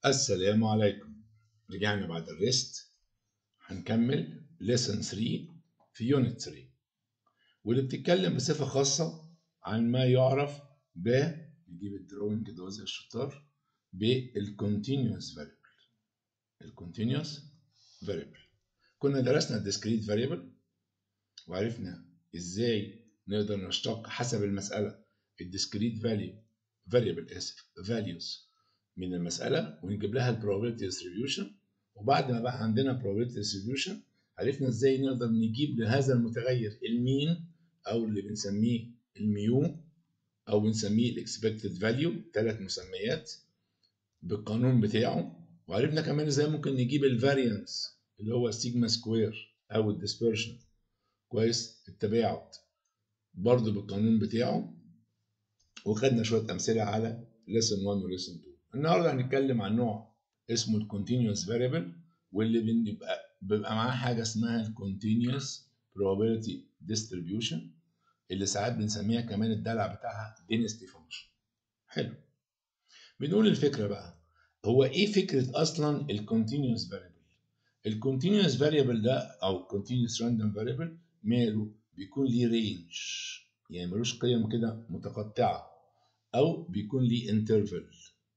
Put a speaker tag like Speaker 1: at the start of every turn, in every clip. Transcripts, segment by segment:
Speaker 1: السلام عليكم رجعنا بعد الريست هنكمل lesson 3 في يونت 3 واللي بتتكلم بصفة خاصة عن ما يعرف ب نجيب الدروينج كده زي الشطار بالcontinuous variable الcontinuous variable كنا درسنا الديسكريت variable وعرفنا ازاي نقدر نشتق حسب المسألة الديسكريت value variable اسف values من المسألة ونجيب لها ال probability distribution وبعد ما بقى عندنا probability distribution عرفنا ازاي نقدر نجيب لهذا المتغير المين او اللي بنسميه الميو او بنسميه الاكسبكتد فاليو ثلاث مسميات بالقانون بتاعه وعرفنا كمان ازاي ممكن نجيب الفاريانس اللي هو السيجما سكوير او الديسبرشن كويس التباعد برضه بالقانون بتاعه وخدنا شويه امثله على lesson 1 و lesson 2 النهارده هنتكلم عن نوع اسمه الكونتينوس فاريبل واللي بيبقى بيبقى معاه حاجه اسمها الكونتينوس probability distribution اللي ساعات بنسميها كمان الدلع بتاعها density function حلو بنقول الفكره بقى هو ايه فكره اصلا الكونتينوس فاريبل الكونتينوس فاريبل ده او continuous راندوم فاريبل ماله بيكون ليه رينج يعني ملوش قيم كده متقطعه او بيكون ليه انترفال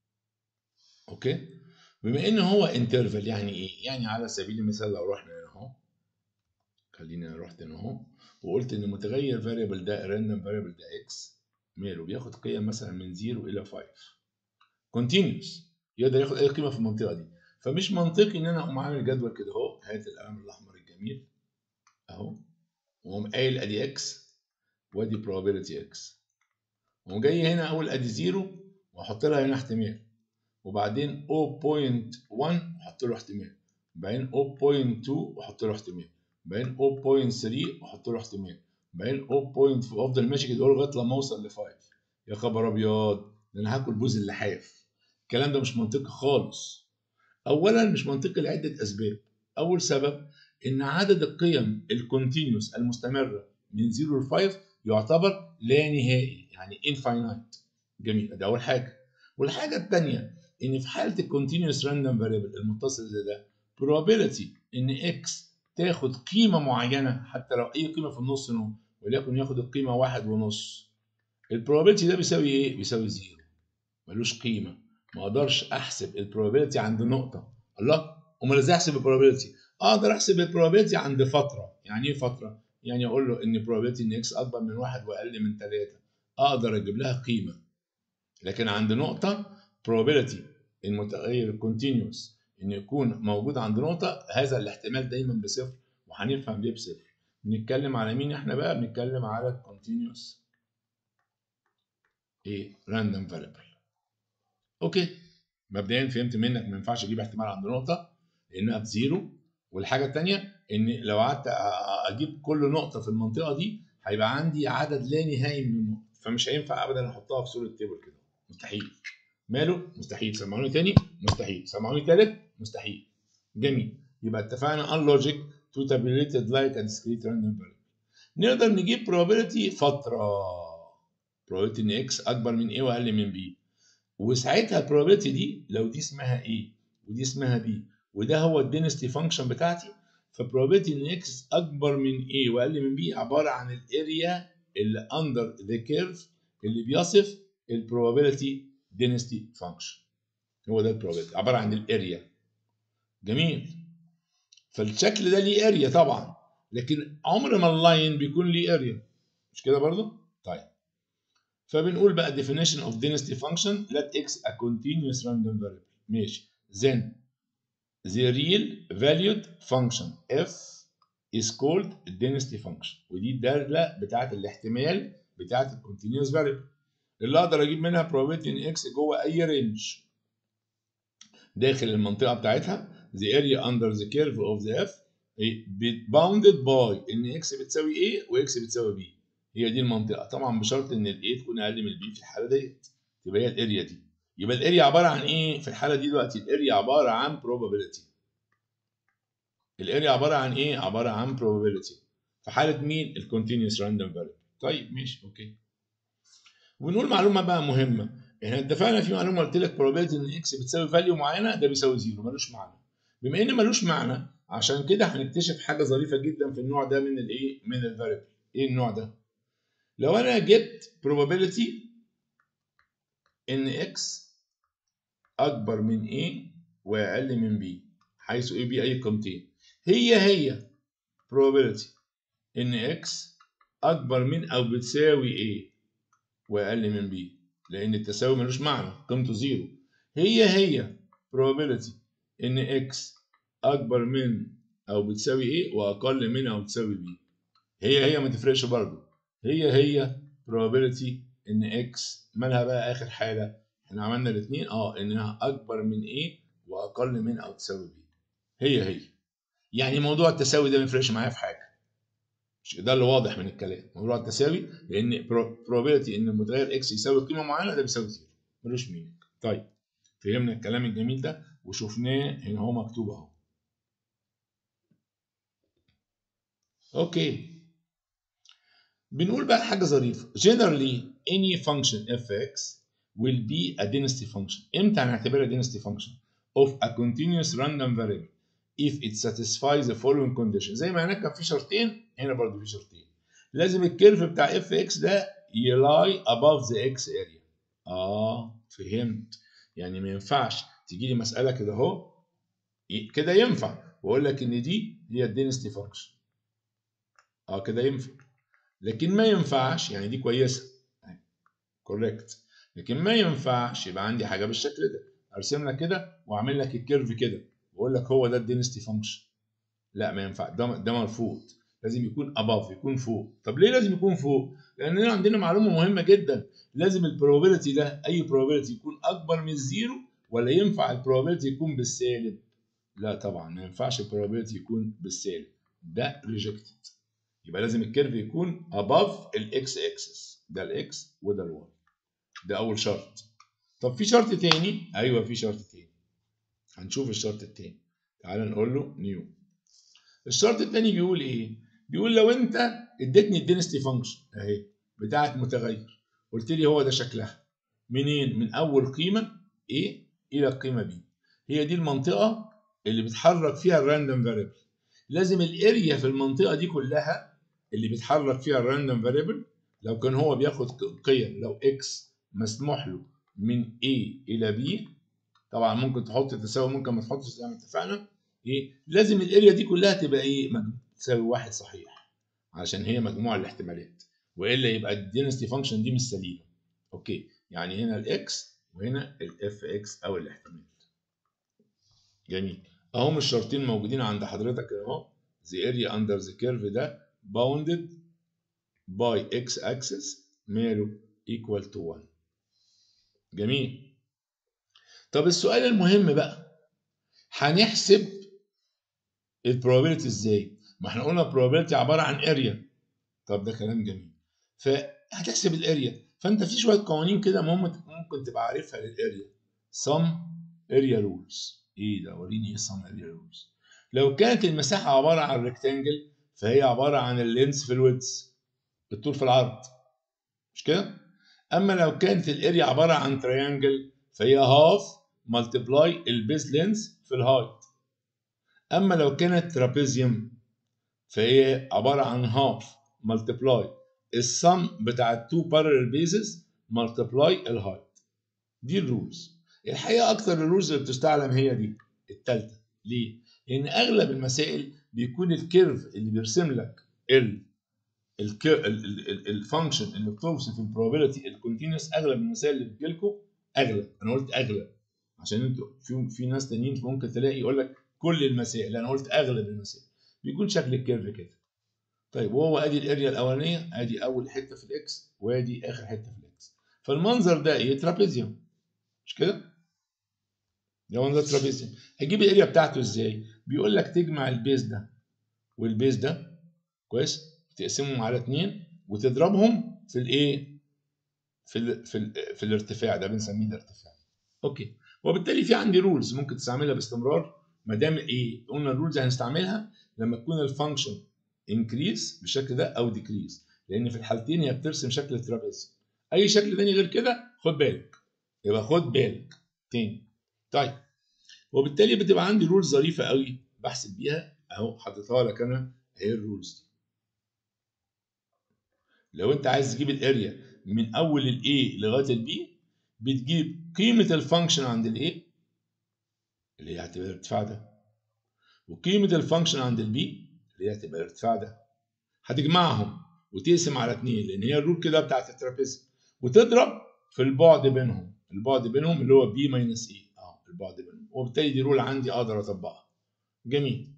Speaker 1: اوكي بما ان هو انترفال يعني ايه يعني على سبيل المثال لو رحنا هنا اهو خلينا رحت هنا اهو وقلت ان متغير فاريبل ده راندوم فاريبل ده اكس ماله بياخد قيم مثلا من 0 الى 5 كونتينوس يقدر ياخد اي قيمه في المنطقه دي فمش منطقي ان انا اقوم عامل جدول كده اهو هات القلم الاحمر الجميل اهو واقوم قايل ادي اكس وادي probability اكس واقوم جاي هنا اقول ادي 0 واحط لها هنا احتمال وبعدين 0.1 واحط له احتمال بعدين 0.2 واحط له احتمال بعدين 0.3 واحط له احتمال بعدين 0.4 افضل ماشي كده لغايه لما اوصل ل 5 يا خبر ابيض ده انا هاكل بوز اللحاف الكلام ده مش منطقي خالص اولا مش منطقي لعده اسباب اول سبب ان عدد القيم الكونتينوس المستمره من 0 ل 5 يعتبر لا نهائي يعني انفاينايت جميل ده اول حاجه والحاجه الثانيه ان في حاله الكونتينوس راندوم فاريبل المتصل زي ده probability ان اكس تاخد قيمه معينه حتى لو اي قيمه في النص نو وليكن ياخد القيمه واحد ونص البروبابيلتي ده بيساوي ايه؟ بيساوي زيرو ملوش قيمه ما اقدرش احسب البروبابيلتي عند نقطه الله امال ازاي احسب البروبابيلتي؟ اقدر احسب البروبابيلتي عند فتره يعني ايه فتره؟ يعني اقول له ان probability ان اكس اكبر من واحد واقل من ثلاثه اقدر اجيب لها قيمه لكن عند نقطه probability المتغير الكونتينوس انه يكون موجود عند نقطه هذا الاحتمال دايما بصفر وهنفهم ليه بصفر بنتكلم على مين احنا بقى بنتكلم على الكونتينوس ايه راندوم فاريبل اوكي مبدئيا فهمت منك ما ينفعش اجيب احتمال عند نقطه لانها بزيرو والحاجه الثانيه ان لو قعدت اجيب كل نقطه في المنطقه دي هيبقى عندي عدد لا نهائي من النقط فمش هينفع ابدا احطها في صوره تيبل كده مستحيل ماله مستحيل سمعوني تاني مستحيل سمعوني تالت مستحيل جميل يبقى اتفقنا unlogic to tabulated like a discrete random variable نقدر نجيب probability فترة probability ان x اكبر من a واقل من b وساعتها probability دي لو دي اسمها a ودي اسمها b وده هو الدينستي فانكشن بتاعتي فprobability ان x اكبر من a واقل من b عبارة عن الاريا اللي under the curve اللي بيصف البروبابيلتي density function هو ده البروبابيلتي عباره عن الاريا جميل فالشكل ده ليه اريا طبعا لكن عمر ما اللاين بيكون ليه اريا مش كده برضه طيب فبنقول بقى definition of density function let x a continuous random variable ماشي then the real valued function f is called density function ودي الداله بتاعت الاحتمال بتاعت الكونتينوس variable اللي اقدر اجيب منها probability ان اكس جوه اي رينج داخل المنطقه بتاعتها the area under the curve of the f bounded by ان اكس بتساوي a واكس بتساوي b هي دي المنطقه طبعا بشرط ان ال a تكون اقل من ال b في الحاله ديت تبقى هي الاريا دي يبقى الاريا عباره عن ايه في الحاله دي دلوقتي الاريا عباره عن probability الاريا عباره عن ايه عباره عن probability في حاله مين الكونتينوس راندوم فاريبل طيب ماشي اوكي ونقول معلومه بقى مهمه احنا اتفقنا في معلومه قلت لك probability ان اكس بتساوي فاليو معينه ده بيساوي زيرو ملوش معنى بما ان ملوش معنى عشان كده هنكتشف حاجه ظريفه جدا في النوع ده من الايه من الفاريبل ايه النوع ده لو انا جبت probability ان اكس اكبر من A واقل من B حيث A B اي قيمتين هي هي probability ان x اكبر من او بتساوي A واقل من B لان التساوي ملوش معنى قيمته زيرو هي هي probability ان x اكبر من او بتساوي A واقل من او بتساوي B هي هي ما تفرقش برضه هي هي probability ان x مالها بقى اخر حاله احنا عملنا الاثنين اه انها اكبر من A واقل من او تساوي B هي هي يعني موضوع التساوي ده ما يفرقش معايا في حاجه مش ده اللي واضح من الكلام موضوع التساوي لان probability ان المتغير x يساوي قيمه معينه ده بيساوي زيرو ملوش مينينج طيب فهمنا الكلام الجميل ده وشفناه هنا هو مكتوب اهو اوكي بنقول بقى حاجه ظريفه generally any function fx will be a density function امتى هنعتبرها density function of a continuous random variable if it satisfies the following condition زي ما هناك كان في شرطين هنا برضو في شرطين لازم الكيرف بتاع اف اكس ده يلاي above the x area اه فهمت يعني ما ينفعش تيجي لي مساله كده اهو كده ينفع واقول لك ان دي هي الدينستي فانكشن اه كده ينفع لكن ما ينفعش يعني دي كويسه كوريكت لكن ما ينفعش يبقى عندي حاجه بالشكل ده ارسم لك كده واعمل لك الكيرف كده واقول لك هو ده الدينستي فانكشن لا ما ينفع ده ده مرفوض لازم يكون اباف يكون فوق طب ليه لازم يكون فوق لان عندنا معلومه مهمه جدا لازم البروبابيلتي ده اي probability يكون اكبر من الزيرو ولا ينفع البروبابيلتي يكون بالسالب لا طبعا ما ينفعش البروبابيلتي يكون بالسالب ده ريجكتد يبقى لازم الكيرف يكون above الاكس اكسس ده الاكس وده الواي ده اول شرط طب في شرط تاني ايوه في شرط تاني هنشوف الشرط التاني تعال نقول له نيو الشرط التاني بيقول ايه بيقول لو انت اديتني الدينستي فانكشن اهي بتاعه متغير قلت لي هو ده شكلها منين من اول قيمه A الى القيمه B هي دي المنطقه اللي بتحرك فيها الراندوم فاريبل لازم الاريا في المنطقه دي كلها اللي بيتحرك فيها الراندوم فاريبل لو كان هو بياخد قيم لو x مسموح له من A الى B طبعا ممكن تحط تساوي ممكن ما تحطش زي ما اتفقنا ايه لازم الاريا دي كلها تبقى ايه تساوي واحد صحيح عشان هي مجموع الاحتمالات والا يبقى الدينستي فانكشن دي مش سليمه اوكي يعني هنا الاكس وهنا الاف اكس او الاحتمال جميل اهم الشرطين موجودين عند حضرتك اهو the area under the curve ده bounded by x axis ماله equal to 1 جميل طب السؤال المهم بقى هنحسب البروبابيلتي ازاي؟ ما احنا قلنا البروبابيلتي عباره عن اريا طب ده كلام جميل فهتحسب الاريا فانت في شويه قوانين كده ممكن تبقى عارفها للاريا sum area rules ايه ده وريني ايه sum area rules لو كانت المساحه عباره عن ريكتانجل فهي عباره عن اللينس في الويدز الطول في العرض مش كده اما لو كانت الاريا عباره عن تريانجل فهي هاف ملتبلاي البيز لينس في الهايت اما لو كانت ترابيزيوم فهي عباره عن هاف ملتبلاي السم بتاع التو بارلل بيزز ملتبلاي الهايت دي الرولز الحقيقه اكتر الرولز اللي بتستعلم هي دي الثالثه ليه لان اغلب المسائل بيكون الكيرف اللي بيرسم لك ال الفانكشن اللي بتوصف البروبابيلتي الكونتينوس اغلب المسائل اللي بتجيلكم اغلب انا قلت اغلب عشان انتوا في في ناس تانيين ممكن تلاقي يقول لك كل المسائل انا قلت اغلب المسائل بيكون شكل الكيرف كده طيب وهو ادي الاريا الاولانيه ادي اول حته في الاكس وادي اخر حته في الاكس فالمنظر ده ايه ترابيزيوم مش كده ده منظر ترابيزيوم هجيب الاريا بتاعته ازاي بيقول لك تجمع البيز ده والبيز ده كويس تقسمهم على اتنين وتضربهم في الايه في ال في ال في الارتفاع ده بنسميه الارتفاع اوكي وبالتالي في عندي رولز ممكن تستعملها باستمرار ما دام ايه قلنا الرولز هنستعملها لما تكون الفانكشن انكريز بالشكل ده او ديكريز لان في الحالتين هي بترسم شكل ترابيزي اي شكل تاني غير كده خد بالك يبقى خد بالك تاني طيب وبالتالي بتبقى عندي رولز ظريفه قوي بحسب بيها اهو حاططها لك انا اهي الرولز دي لو انت عايز تجيب الاريا من اول الاي لغايه البي بتجيب قيمه الفانكشن عند الاي اللي هي هتبقى الارتفاع ده وقيمه الفانكشن عند البي اللي هي هتبقى الارتفاع ده هتجمعهم وتقسم على اتنين لان هي الرول كده بتاعت الترابيزم وتضرب في البعد بينهم البعد بينهم اللي هو بي ماينس اي اه البعد بينهم وبالتالي دي رول عندي اقدر اطبقها جميل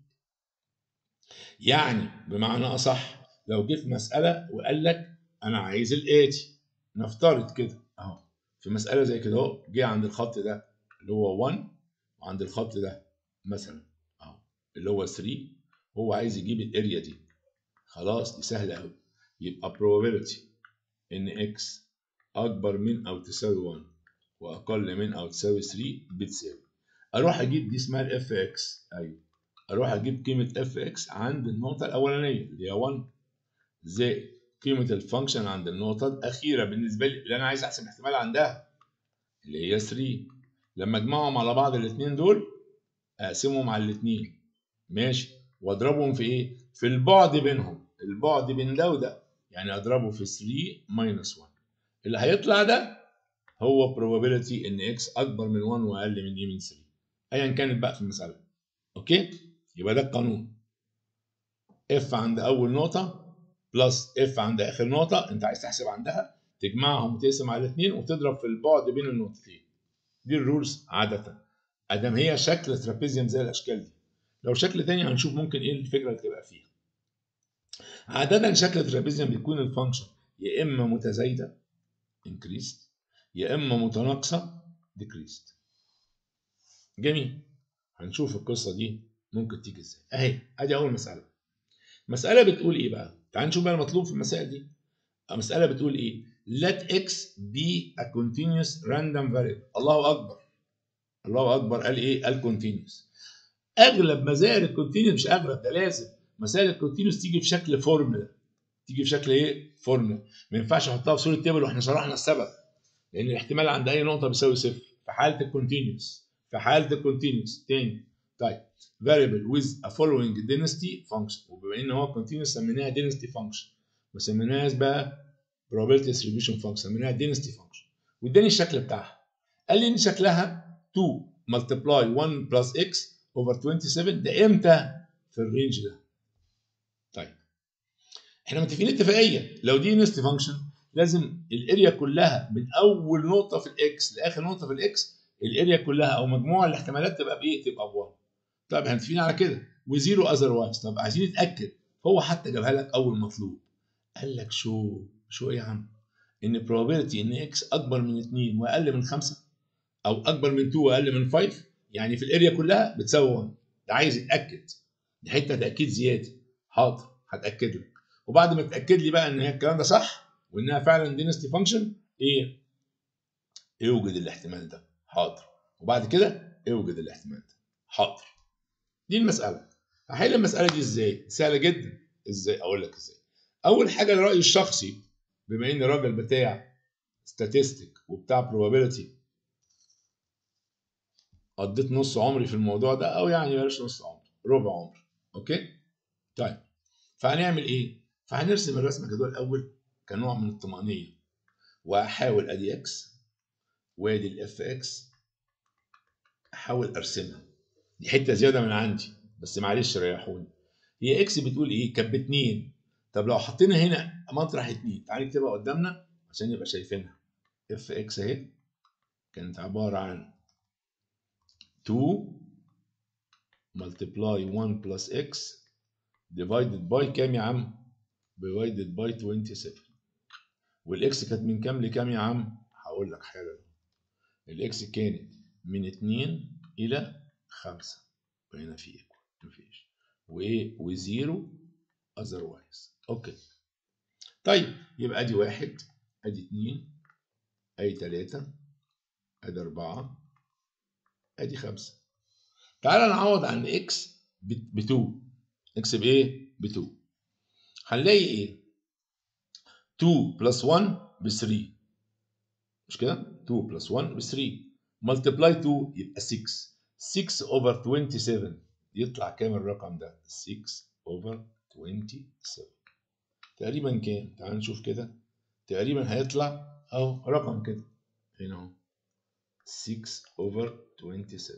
Speaker 1: يعني بمعنى اصح لو جه في مساله وقال لك انا عايز الاتي نفترض كده اهو في مساله زي كده اهو جه عند الخط ده اللي هو 1 وعند الخط ده مثلا اهو اللي هو 3 هو عايز يجيب الاريا دي خلاص دي سهله قوي يبقى probability ان x اكبر من او تساوي 1 واقل من او تساوي 3 بتساوي اروح اجيب دي اسمها الاف اكس ايوه اروح اجيب قيمه اف اكس عند النقطه الاولانيه اللي هي 1 زائد قيمه الفانكشن عند النقطه الاخيره بالنسبه لي اللي انا عايز احسب احتمال عندها اللي هي 3 لما اجمعهم على بعض الاثنين دول اقسمهم على الاثنين ماشي واضربهم في ايه في البعد بينهم البعد بين ده وده يعني اضربه في 3 ماينس 1 اللي هيطلع ده هو probability ان x اكبر من 1 واقل من ايه من 3 ايا كانت بقى في المساله اوكي يبقى ده القانون f عند اول نقطه بلس f عند اخر نقطه انت عايز تحسب عندها تجمعهم وتقسم على الاثنين وتضرب في البعد بين النقطتين دي الرولز عاده ادام هي شكل ترابيزيوم زي الاشكال دي لو شكل تاني هنشوف ممكن ايه الفكره اللي تبقى فيها عاده شكل ترابيزيوم بيكون الفانكشن يا اما متزايده increased يا اما متناقصه decreased جميل هنشوف القصه دي ممكن تيجي ازاي اهي ادي اول مساله مساله بتقول ايه بقى تعال نشوف بقى المطلوب في المسائل دي مساله بتقول ايه let x be a continuous random variable الله اكبر الله اكبر قال ايه قال continuous اغلب مسائل الكونتينيوس مش اغلب ده لازم مسائل الكونتينيوس تيجي في شكل فورمولا تيجي في شكل ايه فورمولا ما ينفعش احطها في صوره تيبل واحنا شرحنا السبب لان الاحتمال عند اي نقطه بيساوي صفر في حاله الكونتينيوس في حاله الكونتينيوس تاني طيب variable with a following density function وبما ان هو continuous سميناها density function ما سميناهاش بقى probability distribution function سميناها density function واداني الشكل بتاعها قال لي ان شكلها 2 multiply 1 plus x over 27 ده امتى في الرينج ده طيب احنا متفقين اتفاقيه لو دي نست فانكشن لازم الاريا كلها من اول نقطه في الاكس لاخر نقطه في الاكس الاريا كلها او مجموع الاحتمالات تبقى بايه تبقى ب 1 طيب احنا متفقين على كده وزيرو اذروايز طب عايزين نتاكد هو حتى جابها لك اول مطلوب قال لك شو شو ايه يا عم ان probability ان اكس اكبر من 2 واقل من 5 او اكبر من 2 واقل من 5 يعني في الاريا كلها بتساوي 1 ده عايز يتاكد دي حته تاكيد زياده حاضر هتاكد لك وبعد ما تاكد لي بقى ان هي الكلام ده صح وانها فعلا دينستي فانكشن ايه اوجد الاحتمال ده حاضر وبعد كده اوجد الاحتمال ده حاضر دي المساله هحل المساله دي ازاي سهله جدا ازاي اقول لك ازاي اول حاجه رايي الشخصي بما اني راجل بتاع statistic وبتاع probability قضيت نص عمري في الموضوع ده او يعني بلاش نص عمري ربع عمري اوكي طيب فهنعمل ايه فهنرسم الرسمه كده الاول كنوع من الطمانينه واحاول ادي اكس وادي الاف اكس احاول ارسمها دي حته زياده من عندي بس معلش ريحوني هي اكس بتقول ايه كانت باتنين طب لو حطينا هنا مطرح اتنين تعالى نكتبها قدامنا عشان نبقى شايفينها اف اكس اهي كانت عباره عن 2 multiply 1 plus x divided by كام يا عم؟ divided by 27 والاكس كانت من كام لكام يا عم؟ هقول لك حالا الاكس كانت من 2 الى 5 وهنا في ايكوال مفيش وايه وزيرو otherwise اوكي طيب يبقى ادي واحد ادي اتنين ادي تلاتة ادي اربعة ادي خمسة تعالى نعوض عن اكس ب 2 اكس بايه؟ ب 2 هنلاقي ايه؟ 2 بلس 1 ب 3 مش كده 2 بلس 1 ب 3 ملتبلاي 2 يبقى 6 6 اوفر 27 يطلع كام الرقم ده 6 اوفر 27 تقريبا كام تعال نشوف كده تقريبا هيطلع اهو رقم كده هنا اهو 6 اوفر 27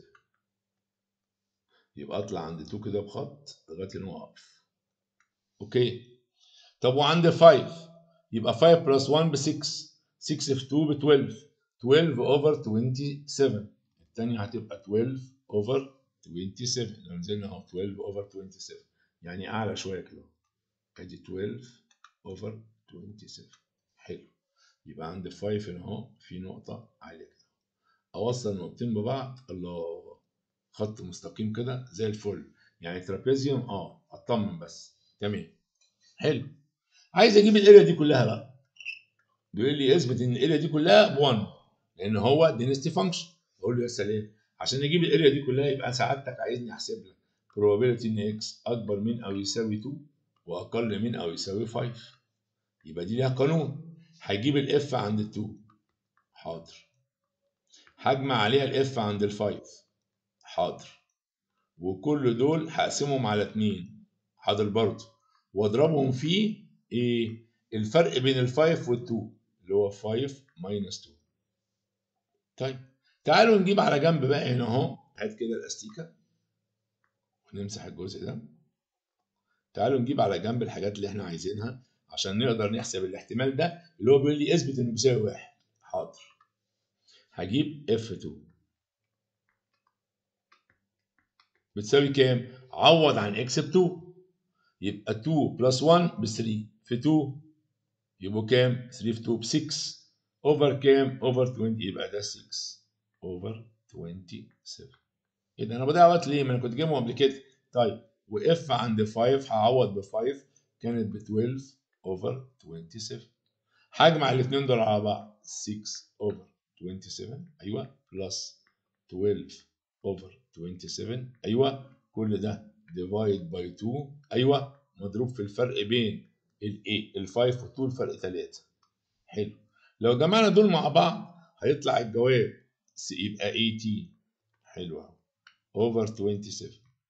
Speaker 1: يبقى اطلع عند 2 كده بخط لغايه هنا اقف اوكي طب وعند 5 يبقى 5 بلس 1 ب 6 6 في 2 ب 12 12 اوفر 27 الثانيه هتبقى 12 اوفر 27 لو نزلنا اهو 12 اوفر 27 يعني اعلى شويه كده ادي 12 اوفر 27 حلو يبقى عند 5 هنا اهو في نقطه عاليه كده اوصل النقطتين ببعض الله خط مستقيم كده زي الفل يعني ترابيزيوم اه اطمن بس تمام حلو عايز اجيب الاريا دي كلها بقى بيقول لي اثبت ان الاريا دي كلها ب 1 لان هو دينستي فانكشن اقول له يا سلام عشان اجيب الاريا دي كلها يبقى سعادتك عايزني احسب لك probability ان اكس اكبر من او يساوي 2 واقل من او يساوي 5 يبقى دي ليها قانون هجيب الاف عند ال 2 حاضر هجمع عليها الاف عند ال 5 حاضر وكل دول هقسمهم على 2 حاضر برضه واضربهم في ايه الفرق بين ال 5 وال 2 اللي هو 5 ماينس 2 طيب تعالوا نجيب على جنب بقى هنا اهو هات كده الاستيكه ونمسح الجزء ده تعالوا نجيب على جنب الحاجات اللي احنا عايزينها عشان نقدر نحسب الاحتمال ده اللي هو بيقول لي اثبت انه بيساوي واحد حاضر هجيب F2 بتساوي كام؟ عوض عن x ب 2 يبقى 2 بلس 1 ب 3 في 2 يبقوا كام؟ 3 في 2 ب 6 اوفر كام؟ اوفر 20 يبقى ده 6 اوفر 27 ايه ده انا بضيع وقت ليه؟ ما انا كنت جايبهم قبل كده طيب واف عند 5 هعوض ب 5 كانت ب 12 اوفر 27 هجمع الاثنين دول على بعض 6 اوفر 27 ايوه بلس 12 اوفر 27 ايوه كل ده ديفايد باي 2 ايوه مضروب في الفرق بين الايه ال 5 وال 2 الفرق 3 حلو لو جمعنا دول مع بعض هيطلع الجواب يبقى 18 حلو اهو اوفر 27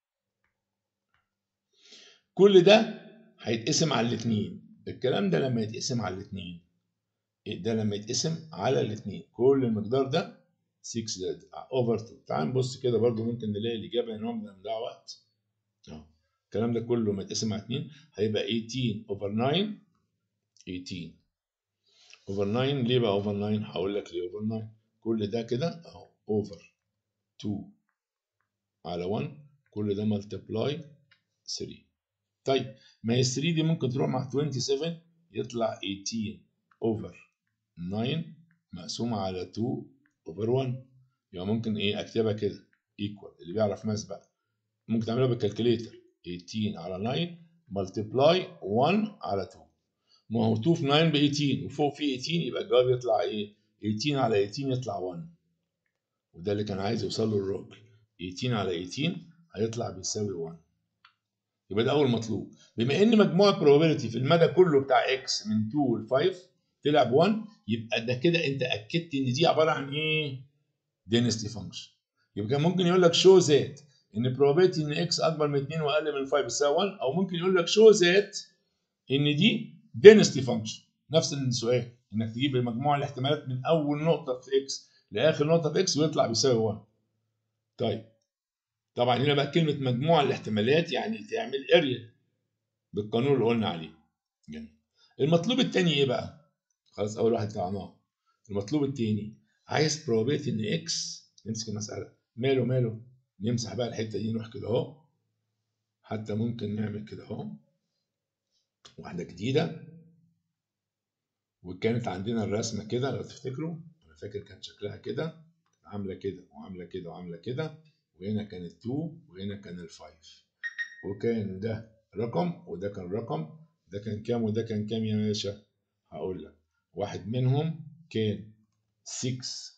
Speaker 1: كل ده هيتقسم على الاثنين الكلام ده لما يتقسم على الاثنين ده لما يتقسم على الاثنين كل المقدار ده 6 ده اوفر 2 تعال نبص كده برضو ممكن نلاقي الاجابه ان هو بنضيع وقت اهو الكلام ده كله لما يتقسم على 2 هيبقى 18 اوفر 9 18 اوفر 9 ليه بقى اوفر 9 هقول لك ليه اوفر 9 كل ده كده اهو اوفر 2 على 1 كل ده ملتبلاي 3 طيب ما هي 3 دي ممكن تروح مع 27 يطلع 18 اوفر 9 مقسومة على 2 اوفر 1 يبقى ممكن ايه اكتبها كده ايكوال اللي بيعرف ماس بقى ممكن تعملها بالكالكوليتر 18 على 9 ملتبلاي 1 على 2 ما هو 2 في 9 ب 18 وفوق في 18 يبقى الجواب يطلع ايه 18 على 18 يطلع 1 وده اللي كان عايز يوصل له الراجل 18 على 18 هيطلع بيساوي 1 يبقى ده اول مطلوب بما ان مجموع probability في المدى كله بتاع x من 2 ل 5 طلع ب 1 يبقى ده كده انت اكدت ان دي عباره عن ايه؟ density function يبقى كان ممكن يقول لك show that ان probability ان x اكبر من 2 واقل من 5 بتساوي 1 او ممكن يقول لك show that ان دي density function نفس السؤال انك تجيب مجموع الاحتمالات من اول نقطه في x لاخر نقطه في x ويطلع بيساوي 1 طيب طبعا هنا بقى كلمه مجموع الاحتمالات يعني تعمل اريا بالقانون اللي قلنا عليه جميل المطلوب الثاني ايه بقى خلاص اول واحد طلعناه المطلوب الثاني عايز probability ان x نمسك المساله ماله ماله نمسح بقى الحته دي نروح كده اهو حتى ممكن نعمل كده اهو واحده جديده وكانت عندنا الرسمه كده لو تفتكروا انا فاكر كان شكلها كده عامله كده وعامله كده وعامله كده وهنا كان ال 2 وهنا كان ال 5 وكان ده رقم وده كان رقم ده كان كام وده كان كام يا باشا هقول لك واحد منهم كان 6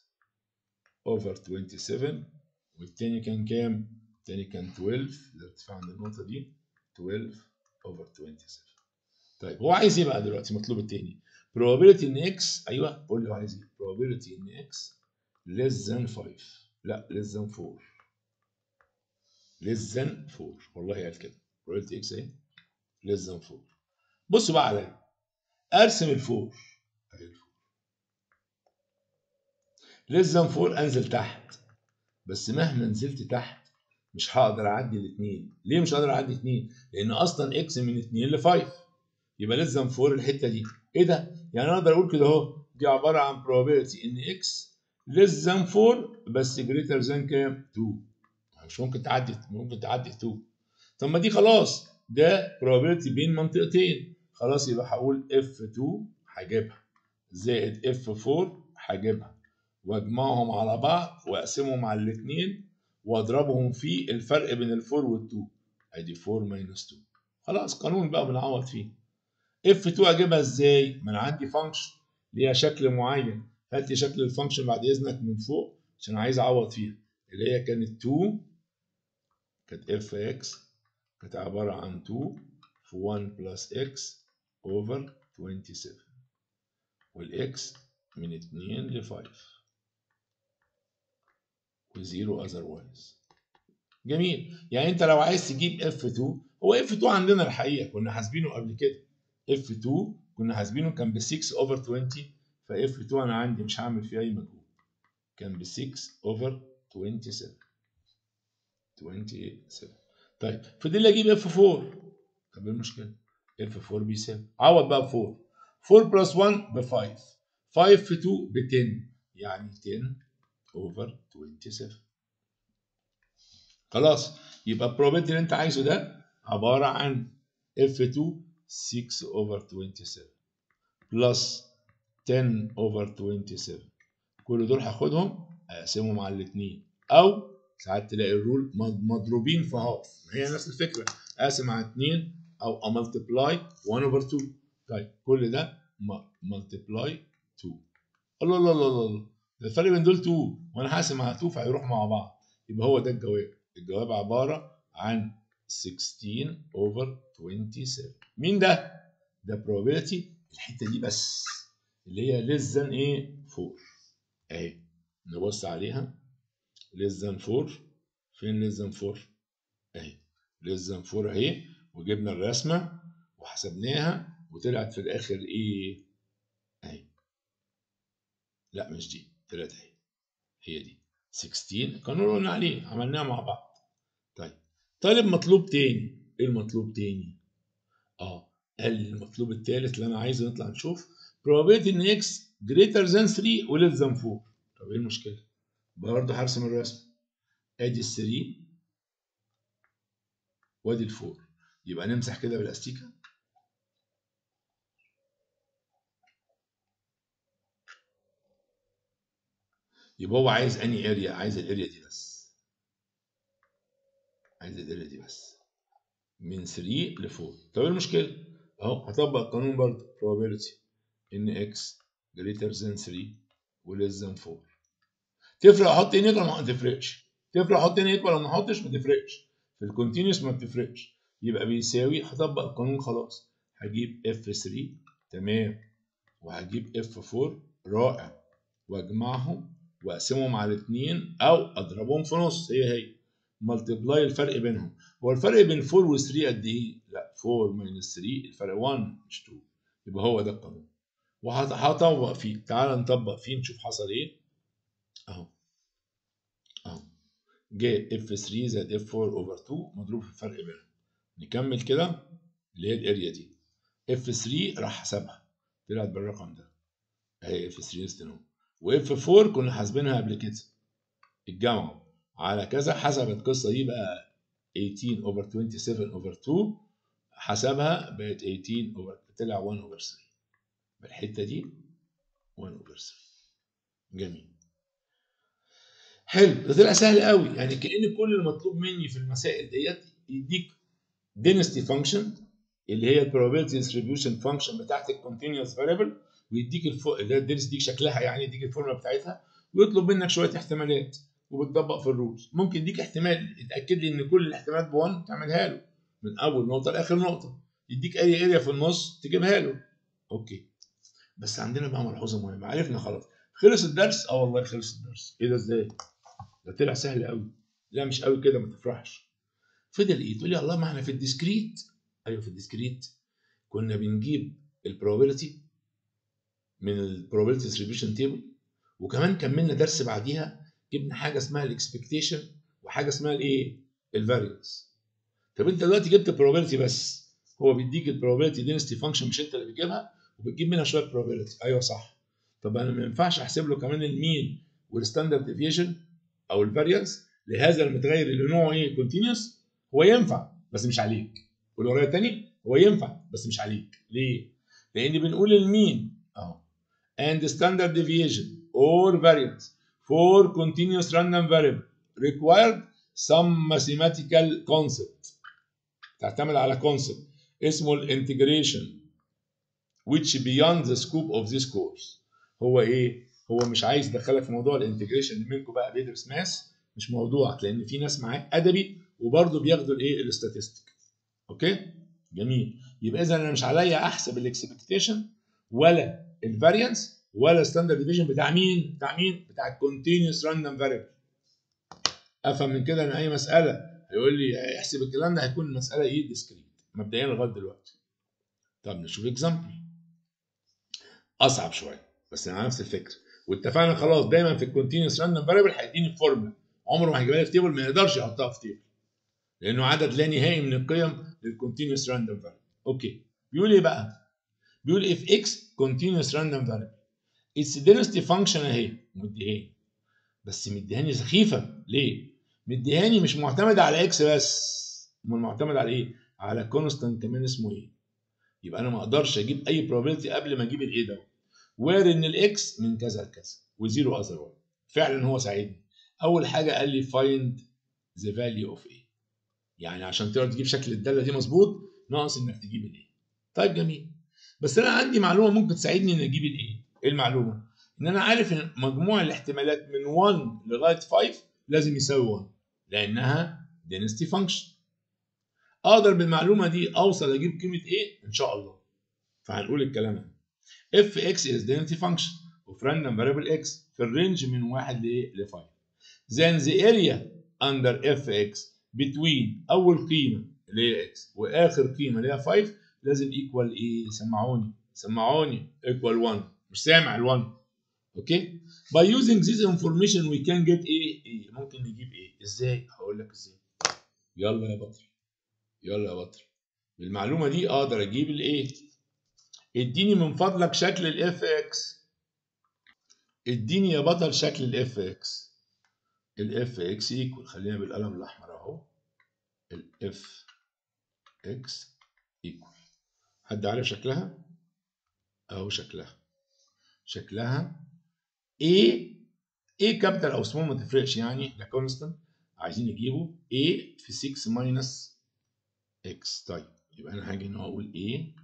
Speaker 1: over 27 والتاني كان كام؟ التاني كان 12 الارتفاع عند النقطة دي 12 over 27 طيب هو عايز ايه بقى دلوقتي مطلوب التاني probability ان x ايوه قول لي هو عايز ايه probability ان x less than 5 لا less than 4 less than 4 والله قال كده probability x ايه less than 4 بصوا بقى عليا ارسم الفور ادي الفور less than 4 انزل تحت بس مهما نزلت تحت مش هقدر اعدي الاثنين ليه مش هقدر اعدي اثنين لان اصلا اكس من 2 ل 5 يبقى لازم 4 الحته دي ايه ده يعني انا اقدر اقول كده اهو دي عباره عن probability ان اكس less than 4 بس greater than كام 2 مش ممكن تعدي ممكن تعدي 2 طب ما دي خلاص ده probability بين منطقتين خلاص يبقى هقول F2 هجيبها زائد F4 هجيبها واجمعهم على بعض واقسمهم على الاثنين واضربهم في الفرق بين الفور والتو ادي 4 ماينس 2 خلاص قانون بقى بنعوض فيه اف 2 اجيبها ازاي؟ ما انا عندي فانكشن ليها شكل معين هات لي شكل الفانكشن بعد اذنك من فوق عشان عايز اعوض فيها اللي هي كانت 2 كانت اف اكس كانت عباره عن 2 في 1 بلس اكس اوفر 27 والاكس من 2 ل 5 وزيرو اذروايز جميل يعني انت لو عايز تجيب اف 2 هو اف 2 عندنا الحقيقه كنا حاسبينه قبل كده اف 2 كنا حاسبينه كان ب 6 اوفر 20 فاف 2 انا عندي مش هعمل فيه اي مجهود كان ب 6 اوفر 27 27 طيب فضل لي اجيب اف 4 طب ايه المشكله؟ اف 4 بيساوي عوض بقى ب 4 4 بلس 1 ب 5 5 في 2 ب 10 يعني 10 اوفر 27 خلاص يبقى البروبابيلتي اللي انت عايزه ده عباره عن F2 6 اوفر 27 بلس 10 اوفر 27 كل دول هاخدهم اقسمهم على الاثنين او ساعات تلاقي الرول مضروبين في هاف هي نفس الفكره اقسم على 2 او املتبلاي 1 اوفر 2 طيب كل ده ملتبلاي 2 الله الله الله الله ده الفرق بين دول 2 وانا حاسم على 2 فهيروح مع بعض يبقى هو ده الجواب الجواب عباره عن 16 اوفر 27 مين ده؟ ده probability الحته دي بس اللي هي less than ايه 4 اهي نبص عليها less than 4 فين less than 4 اهي less than 4 اهي وجبنا الرسمه وحسبناها وطلعت في الاخر ايه اهي لا مش دي طلعت اهي هي دي 16 كانوا قلنا عليه عملناها مع بعض طيب طالب مطلوب تاني ايه المطلوب تاني اه قال المطلوب التالت اللي انا عايزه نطلع نشوف probability ان x greater than 3 و less than 4 طب ايه المشكله برضه هرسم الرسم ادي ال 3 وادي ال 4 يبقى نمسح كده بالاستيكه يبقى هو عايز اني اريا عايز الاريا دي بس عايز الاريا دي بس من 3 ل 4 طب ايه المشكله اهو هطبق القانون برضه probability ان x greater than 3 و less than 4 تفرق احط ان ولا ما تفرقش تفرق احط ان ولا ما احطش ما تفرقش في الكونتينوس ما بتفرقش يبقى بيساوي هطبق القانون خلاص هجيب f3 تمام وهجيب f4 رائع واجمعهم واقسمهم على الاثنين او اضربهم في نص هي هي ملتبلاي الفرق بينهم هو الفرق بين 4 و 3 قد ايه؟ لا 4 ماينس 3 الفرق 1 مش 2 يبقى هو ده القانون وهطبق فيه تعال نطبق فيه نشوف حصل ايه اهو اهو جه اف 3 زائد اف 4 اوفر 2 مضروب في الفرق بينهم نكمل كده اللي هي الاريا دي اف 3 راح حسبها طلعت بالرقم ده اهي اف 3 استنوا واف 4 كنا حاسبينها قبل كده الجمع على كذا حسب القصه دي بقى 18 اوفر 27 اوفر 2 حسبها بقت 18 اوفر طلع 1 اوفر 3 بالحته دي 1 اوفر 3 جميل حلو ده طلع سهل قوي يعني كأن كل المطلوب مني في المسائل ديت يديك density فانكشن اللي هي البروبابيلتي ديستريبيوشن فانكشن بتاعت الكونتينوس فاريبل ويديك الفو... اللي هي الدنس ديك شكلها يعني يديك الفورمولا بتاعتها ويطلب منك شويه احتمالات وبتطبق في الرولز ممكن يديك احتمال يتاكد لي ان كل الاحتمالات ب1 تعملها له من اول نقطه لاخر نقطه يديك اي اريا في النص تجيبها له اوكي بس عندنا بقى ملحوظه مهمه عرفنا خلاص خلص الدرس اه والله خلص الدرس ايه ده ازاي ده طلع سهل قوي لا مش قوي كده ما تفرحش فضل ايه تقول لي الله ما احنا في الديسكريت ايوه في الديسكريت كنا بنجيب البروبابيلتي من البروبابيلتي ديستريبيوشن تيبل وكمان كملنا درس بعديها جبنا حاجه اسمها الاكسبكتيشن وحاجه اسمها الايه الفاريانس طب انت دلوقتي جبت probability بس هو بيديك البروبابيلتي دينستي فانكشن مش انت اللي بتجيبها وبتجيب منها شويه probability ايوه صح طب انا ما ينفعش احسب له كمان المين والستاندرد ديفيشن او الفاريانس لهذا المتغير اللي نوعه ايه كونتينوس هو ينفع بس مش عليك واللي ورايا تاني هو ينفع بس مش عليك ليه؟ لان بنقول المين اهو and standard deviation or variance for continuous random variable required some mathematical concept تعتمد على concept اسمه الانتجريشن which beyond the scope of this course هو ايه؟ هو مش عايز يدخلك في موضوع الانتجريشن اللي منكم بقى بيدرس ماس مش موضوعك لان في ناس معاك ادبي وبرضه بياخدوا الايه؟ الاستاتستيك اوكي؟ جميل يبقى اذا انا مش عليا احسب الاكسبكتيشن ولا الفاريانس ولا ستاندرد ديفيجن بتاع مين؟ بتاع مين؟ بتاع الكونتينوس راندوم فاريبل افهم من كده ان اي مساله هيقول لي احسب الكلام ده هيكون المساله ايه؟ ديسكريت مبدئيا لغايه دلوقتي طب نشوف اكزامبل اصعب شويه بس على نفس الفكره واتفقنا خلاص دايما في الكونتينوس راندوم فاريبل هيديني فورمولا عمره ما هيجيبها لي في تيبل ما يقدرش يحطها في تيبل لانه عدد لا نهائي من القيم للكونتينوس راندوم فاريبل اوكي بيقول ايه بقى بيقول if x continuous random variable its density function اهي مديهاني بس مديهاني سخيفه ليه مديهاني مش معتمد على اكس بس امال معتمد على ايه على كونستانت كمان اسمه ايه يبقى انا ما اقدرش اجيب اي probability قبل ما اجيب الايه ده وير ان الاكس من كذا لكذا وزيرو اذر واي فعلا هو ساعدني اول حاجه قال لي find the value of a يعني عشان تقدر تجيب شكل الداله دي مظبوط ناقص انك تجيب الايه طيب جميل بس انا عندي معلومه ممكن تساعدني ان اجيب الايه ايه المعلومه ان انا عارف ان مجموع الاحتمالات من 1 لغايه 5 لازم يساوي 1 لانها density function اقدر بالمعلومه دي اوصل اجيب قيمه ايه ان شاء الله فهنقول الكلام ده اف اكس از density function of random variable x في الرينج من 1 ل 5 then the area under fx between اول قيمه اللي هي x واخر قيمه اللي هي 5 لازم ايكوال ايه سمعوني سمعوني ايكوال 1 مش سامع ال1 اوكي by using this information we can get ايه ايه ممكن نجيب ايه ازاي هقول لك ازاي يلا يا بطل يلا يا بطل بالمعلومه دي اقدر اجيب الايه اديني من فضلك شكل الاف اكس اديني يا بطل شكل الاف اكس الاف اكس ايكوال خلينا بالقلم الاحمر اهو الاف اكس ايكوال حد عارف شكلها اهو شكلها شكلها A A كابيتال او سمول ما تفرقش يعني ده كونستانت عايزين نجيبه A في 6 ماينس X طيب يبقى انا هاجي هنا اقول A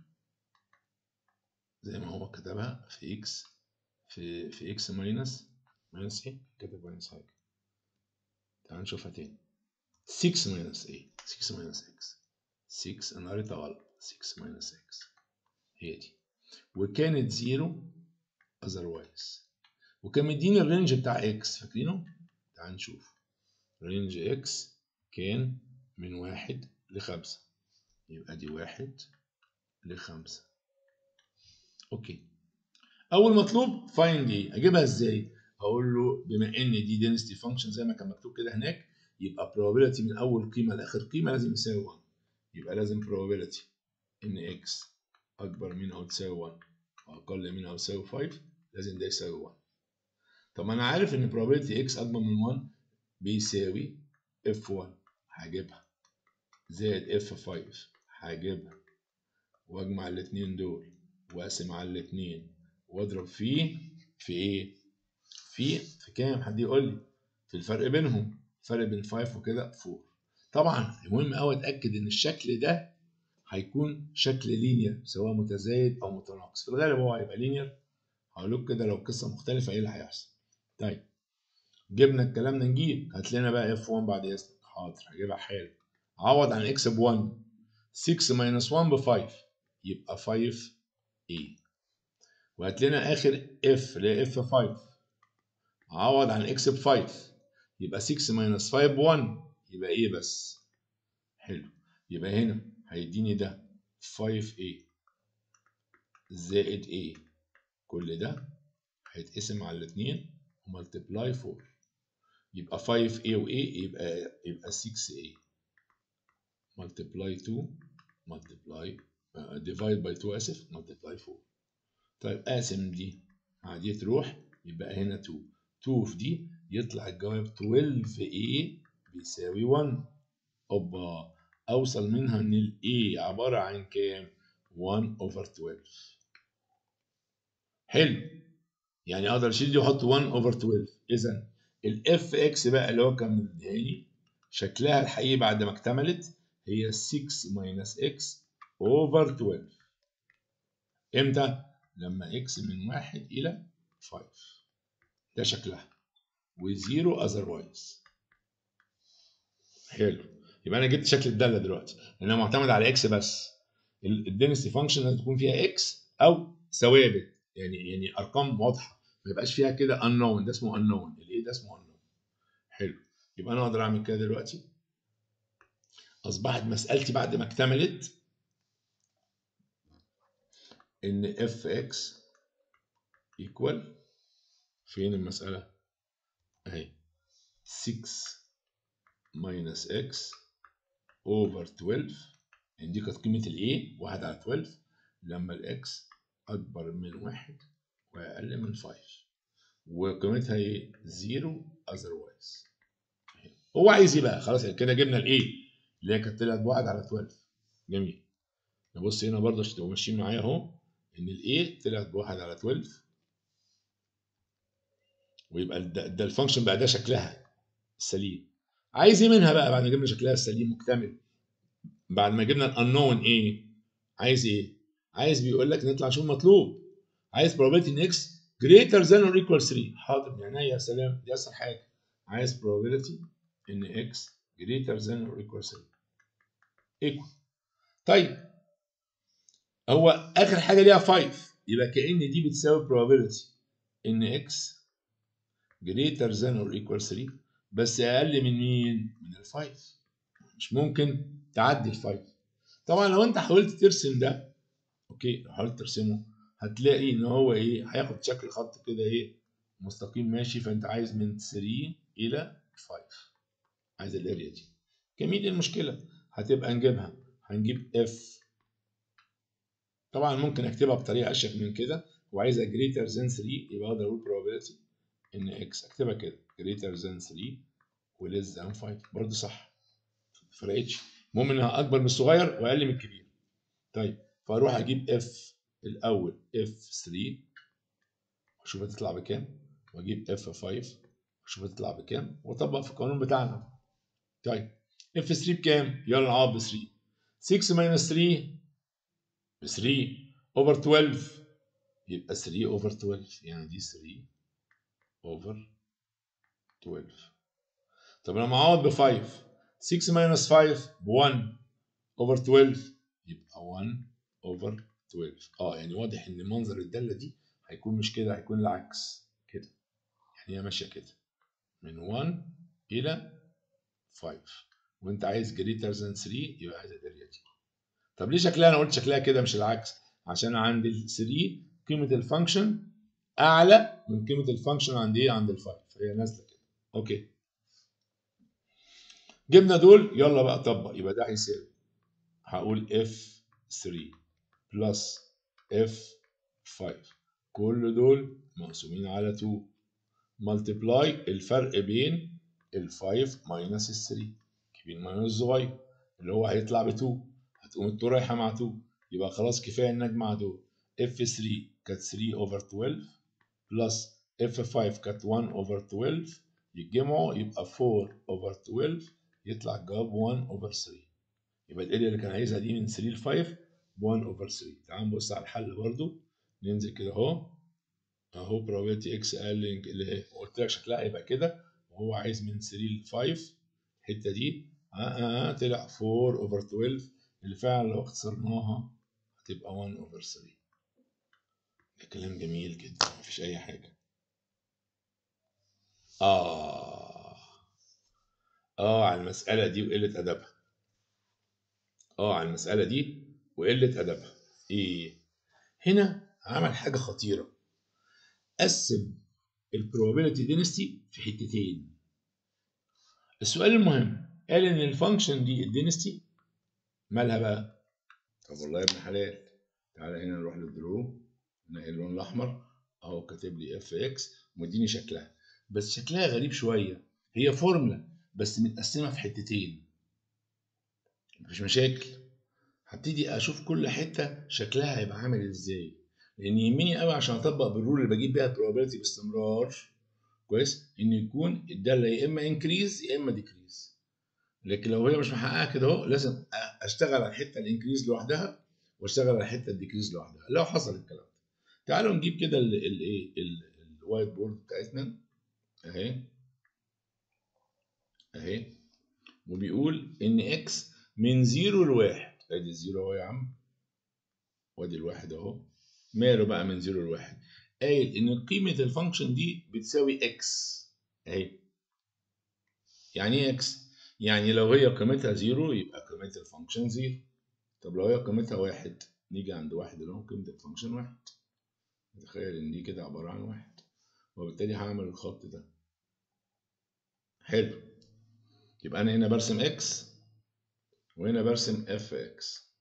Speaker 1: زي ما هو كتبها في X في في X ماينس ماينس ايه كتب ماينس حاجه تعال نشوفها تاني 6 ماينس A 6 ماينس X 6 انا قريتها غلط 6 ماينس X هي دي وكانت زيرو otherwise وكان مديني الرينج بتاع اكس فاكرينه؟ تعال نشوف رينج اكس كان من واحد لخمسة يبقى دي واحد لخمسة اوكي اول مطلوب فايند ايه اجيبها ازاي هقول له بما ان دي density function زي ما كان مكتوب كده هناك يبقى probability من اول قيمه لاخر قيمه لازم يساوي 1 يبقى لازم probability ان x اكبر من او تساوي 1 واقل من او تساوي 5 لازم ده يساوي 1 طب انا عارف ان probability x اكبر من 1 بيساوي f1 هجيبها زائد f5 هجيبها واجمع الاثنين دول واقسم على الاثنين واضرب فيه في ايه؟ في في كام؟ حد يقول لي في الفرق بينهم الفرق بين 5 وكده 4 طبعا المهم قوي اتاكد ان الشكل ده هيكون شكل لينير سواء متزايد او متناقص في الغالب هو هيبقى لينير هقول لكم كده لو قصه مختلفه ايه اللي هيحصل طيب جبنا الكلام ده نجيب هات لنا بقى اف 1 بعد اذنك حاضر هجيبها حالا عوض عن اكس ب 1 6 minus 1 ب 5 يبقى 5a وهات لنا اخر f اللي هي f 5 عوض عن x ب 5 يبقى 6 minus 5 ب 1 يبقى ايه بس حلو يبقى هنا هيديني ده 5a زائد a كل ده هيتقسم على الاثنين وملتبلاي 4 يبقى 5a و a يبقى يبقى 6a multiply 2 multiply uh, divide by 2 اسف multiply 4 طيب اقسم دي مع دي تروح يبقى هنا 2 2 في دي يطلع الجواب 12a بيساوي 1 اوبا اوصل منها ان ال a عباره عن كام 1 over 12 حلو يعني اقدر اشيل دي واحط 1 over 12 اذا الاف اكس بقى اللي هو كان مديهاني شكلها الحقيقي بعد ما اكتملت هي 6 minus x over 12 امتى؟ لما x من 1 إلى 5 ده شكلها وزيرو otherwise حلو يبقى أنا جبت شكل الدالة دلوقتي لأنها معتمدة على x بس الدنسيتي فانكشن لازم تكون فيها x أو ثوابت يعني يعني أرقام واضحة ما يبقاش فيها كده unknown ده اسمه unknown الايه ده اسمه unknown حلو يبقى أنا أقدر أعمل كده دلوقتي أصبحت مسألتي بعد ما اكتملت إن اف اكس ايكوال فين المسألة؟ أهي 6 minus x over 12 يعني دي كانت قيمة ال a 1 على 12 لما ال x أكبر من 1 وأقل من 5 وقيمتها ايه؟ 0 otherwise هو عايز ايه بقى؟ خلاص كده جبنا ال a اللي هي كانت طلعت بواحد على 12 جميل نبص هنا برضه عشان تبقوا ماشيين معايا اهو ان الاي طلعت بواحد على 12 ويبقى ده, ده الفانكشن بقى ده شكلها السليم عايز ايه منها بقى بعد ما جبنا شكلها السليم مكتمل بعد ما جبنا الانون ايه عايز ايه عايز بيقول لك نطلع نشوف مطلوب عايز probability ان x greater than or equal 3 حاضر يعني يا سلام دي اسهل حاجه عايز probability ان x greater than or equal 3 equal طيب هو اخر حاجه ليها 5 يبقى كأن دي بتساوي probability ان x greater than or equal 3 بس اقل من مين؟ من ال 5 مش ممكن تعدي ال 5 طبعا لو انت حاولت ترسم ده اوكي لو حاولت ترسمه هتلاقي ان هو ايه هياخد شكل خط كده ايه مستقيم ماشي فانت عايز من 3 الى 5 عايز الاريا دي جميل المشكله هتبقى نجيبها هنجيب اف طبعا ممكن اكتبها بطريقه اشيك من كده وعايزها greater than 3 يبقى اقدر اقول probability ان x اكتبها كده greater than 3 و less than 5 برضه صح ما فرقتش المهم انها اكبر من الصغير واقل من الكبير طيب فاروح اجيب اف الاول اف 3 واشوف هتطلع بكام واجيب اف 5 واشوف هتطلع بكام واطبق في القانون بتاعنا طيب اف 3 بكام يلا نعوض ب 3 6 minus 3 ب 3 over 12 يبقى 3 over 12 يعني دي 3 over 12 طب لما اعوض ب 5 6 minus 5 ب 1 over 12 يبقى 1 over 12 اه يعني واضح ان منظر الداله دي هيكون مش كده هيكون العكس كده يعني هي ماشيه كده من 1 الى 5 وانت عايز greater than 3 يبقى عايز الاريا دي طب ليه شكلها انا قلت شكلها كده مش العكس عشان عند ال 3 قيمه الفانكشن اعلى من قيمه الفانكشن عند ايه عند ال 5 فهي نازله كده اوكي جبنا دول يلا بقى طبق يبقى ده هيساوي هقول اف 3 بلس اف 5 كل دول مقسومين على 2 ملتبلاي الفرق بين ال 5 ماينس ال 3 كبير ماينس الصغير اللي هو هيطلع ب 2 هتقوم ال 2 رايحه مع 2 يبقى خلاص كفايه ان اجمع دول اف 3 كانت 3 اوفر 12 بلس اف 5 كانت 1 اوفر 12 يتجمعوا يبقى 4 اوفر 12 يطلع الجواب 1 اوفر 3 يبقى الاريا اللي كان عايزها دي من 3 ل 5 ب 1 اوفر 3 تعال نبص على الحل برضو ننزل كده اهو اهو probability اكس اقل اللي هي قلت لك شكلها هيبقى كده وهو عايز من 3 ل 5 الحته دي اه اه طلع 4 اوفر 12 اللي فعلا لو اختصرناها هتبقى 1 over 3 ده كلام جميل جدا مفيش أي حاجة آه آه على المسألة دي وقلة أدبها آه على المسألة دي وقلة أدبها إيه هنا عمل حاجة خطيرة قسم البروبابيلتي دينستي في حتتين السؤال المهم قال ان الفانكشن دي الدينستي مالها بقى طب والله يا ابن حلال تعالى هنا نروح للدرو نلاقي اللون الاحمر اهو كاتب لي اف اكس ومديني شكلها بس شكلها غريب شويه هي فورمولا بس متقسمه في حتتين مفيش مشاكل هبتدي اشوف كل حته شكلها هيبقى عامل ازاي لان يهمني قوي عشان اطبق بالرول اللي بجيب بيها البروبابيلتي باستمرار كويس ان يكون الداله يا اما انكريز يا اما ديكريز لكن لو هي مش محققه كده اهو لازم اشتغل على الحته الانكريز لوحدها واشتغل على الحته الديكريز لوحدها لو حصل الكلام ده تعالوا نجيب كده الايه الوايت بورد بتاعتنا اهي اهي وبيقول ان اكس من زيرو لواحد ادي الزيرو اهو يا عم وادي الواحد اهو ماله بقى من زيرو لواحد قايل ان قيمه الفانكشن دي بتساوي اكس اهي يعني ايه اكس يعني لو هي قيمتها زيرو يبقى قيمه الفانكشن زيرو طب لو هي قيمتها واحد نيجي عند واحد اللي هو قيمه الفانكشن واحد تخيل ان دي كده عباره عن واحد وبالتالي هعمل الخط ده حلو يبقى انا هنا برسم اكس وهنا برسم اف اكس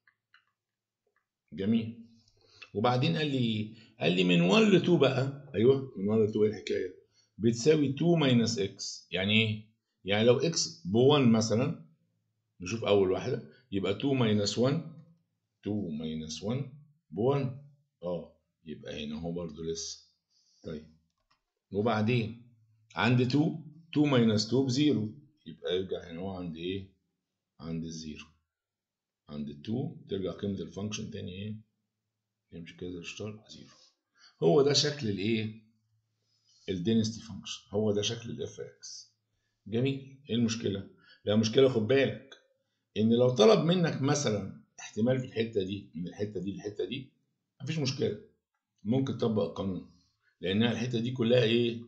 Speaker 1: جميل وبعدين قال لي قال لي من 1 ل 2 بقى ايوه من 1 ل 2 ايه الحكايه بتساوي 2 ماينس اكس يعني ايه يعني لو اكس ب 1 مثلا نشوف اول واحده يبقى 2 ماينس 1 2 ماينس 1 ب 1 اه يبقى هنا اهو برضه لسه طيب وبعدين عند 2 2 ماينس 2 بزيرو يبقى يرجع هنا هو عند ايه عند الزيرو عند ال 2 ترجع قيمه الفانكشن تاني ايه يمشي كده الاشتراك زيرو هو ده شكل الايه الدينستي فانكشن هو ده شكل الاف اكس جميل ايه المشكله لا مشكله خد بالك ان لو طلب منك مثلا احتمال في الحته دي من الحته دي للحته دي مفيش مشكله ممكن تطبق القانون لانها الحته دي كلها ايه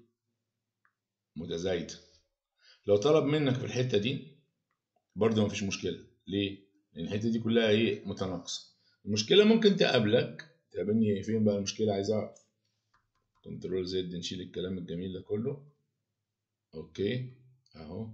Speaker 1: متزايده لو طلب منك في الحته دي برضه مفيش مشكله ليه لان الحته دي كلها ايه متناقصه المشكله ممكن تقابلك تقابلني فين بقى المشكله عايز اعرف كنترول زد نشيل الكلام الجميل ده كله اوكي اهو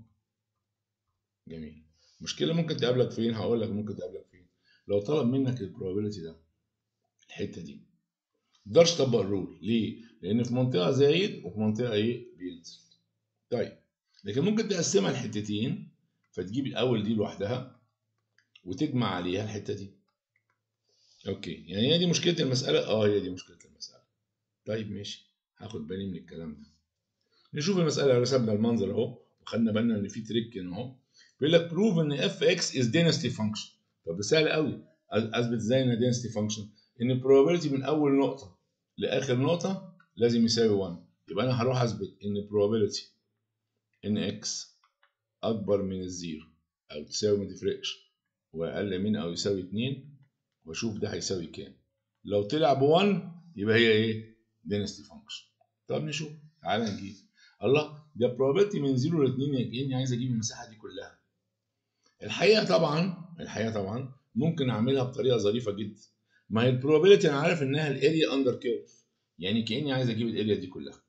Speaker 1: جميل مشكله ممكن تقابلك فين هقول لك ممكن تقابلك فين لو طلب منك البروبابيلتي ده الحته دي تقدرش تطبق الرول ليه لان في منطقه زايد وفي منطقه ايه بينزل طيب لكن ممكن تقسمها لحتتين فتجيب الاول دي لوحدها وتجمع عليها الحته دي اوكي يعني هي دي مشكله المساله اه هي دي مشكله المساله طيب ماشي هاخد بالي من الكلام ده نشوف المساله رسمنا المنظر اهو وخدنا بالنا ان في تريك هنا اهو بيقول لك بروف ان اف اكس از دينستي فانكشن طب ده سهل قوي اثبت ازاي انها دينستي فانكشن ان البروبابيلتي من اول نقطه لاخر نقطه لازم يساوي 1 يبقى انا هروح اثبت ان البروبابيلتي ان اكس اكبر من الزيرو او تساوي ما تفرقش واقل من او يساوي 2 واشوف ده هيساوي كام لو طلع ب 1 يبقى هي ايه دينستي فانكشن طب نشوف تعالى نجيب الله ده probability من 0 ل 2 كاني عايز اجيب المساحه دي كلها الحقيقه طبعا الحقيقه طبعا ممكن اعملها بطريقه ظريفه جدا ما هي البروبابيلتي انا عارف انها الاريا اندر كيرف يعني كاني عايز اجيب الاريا دي كلها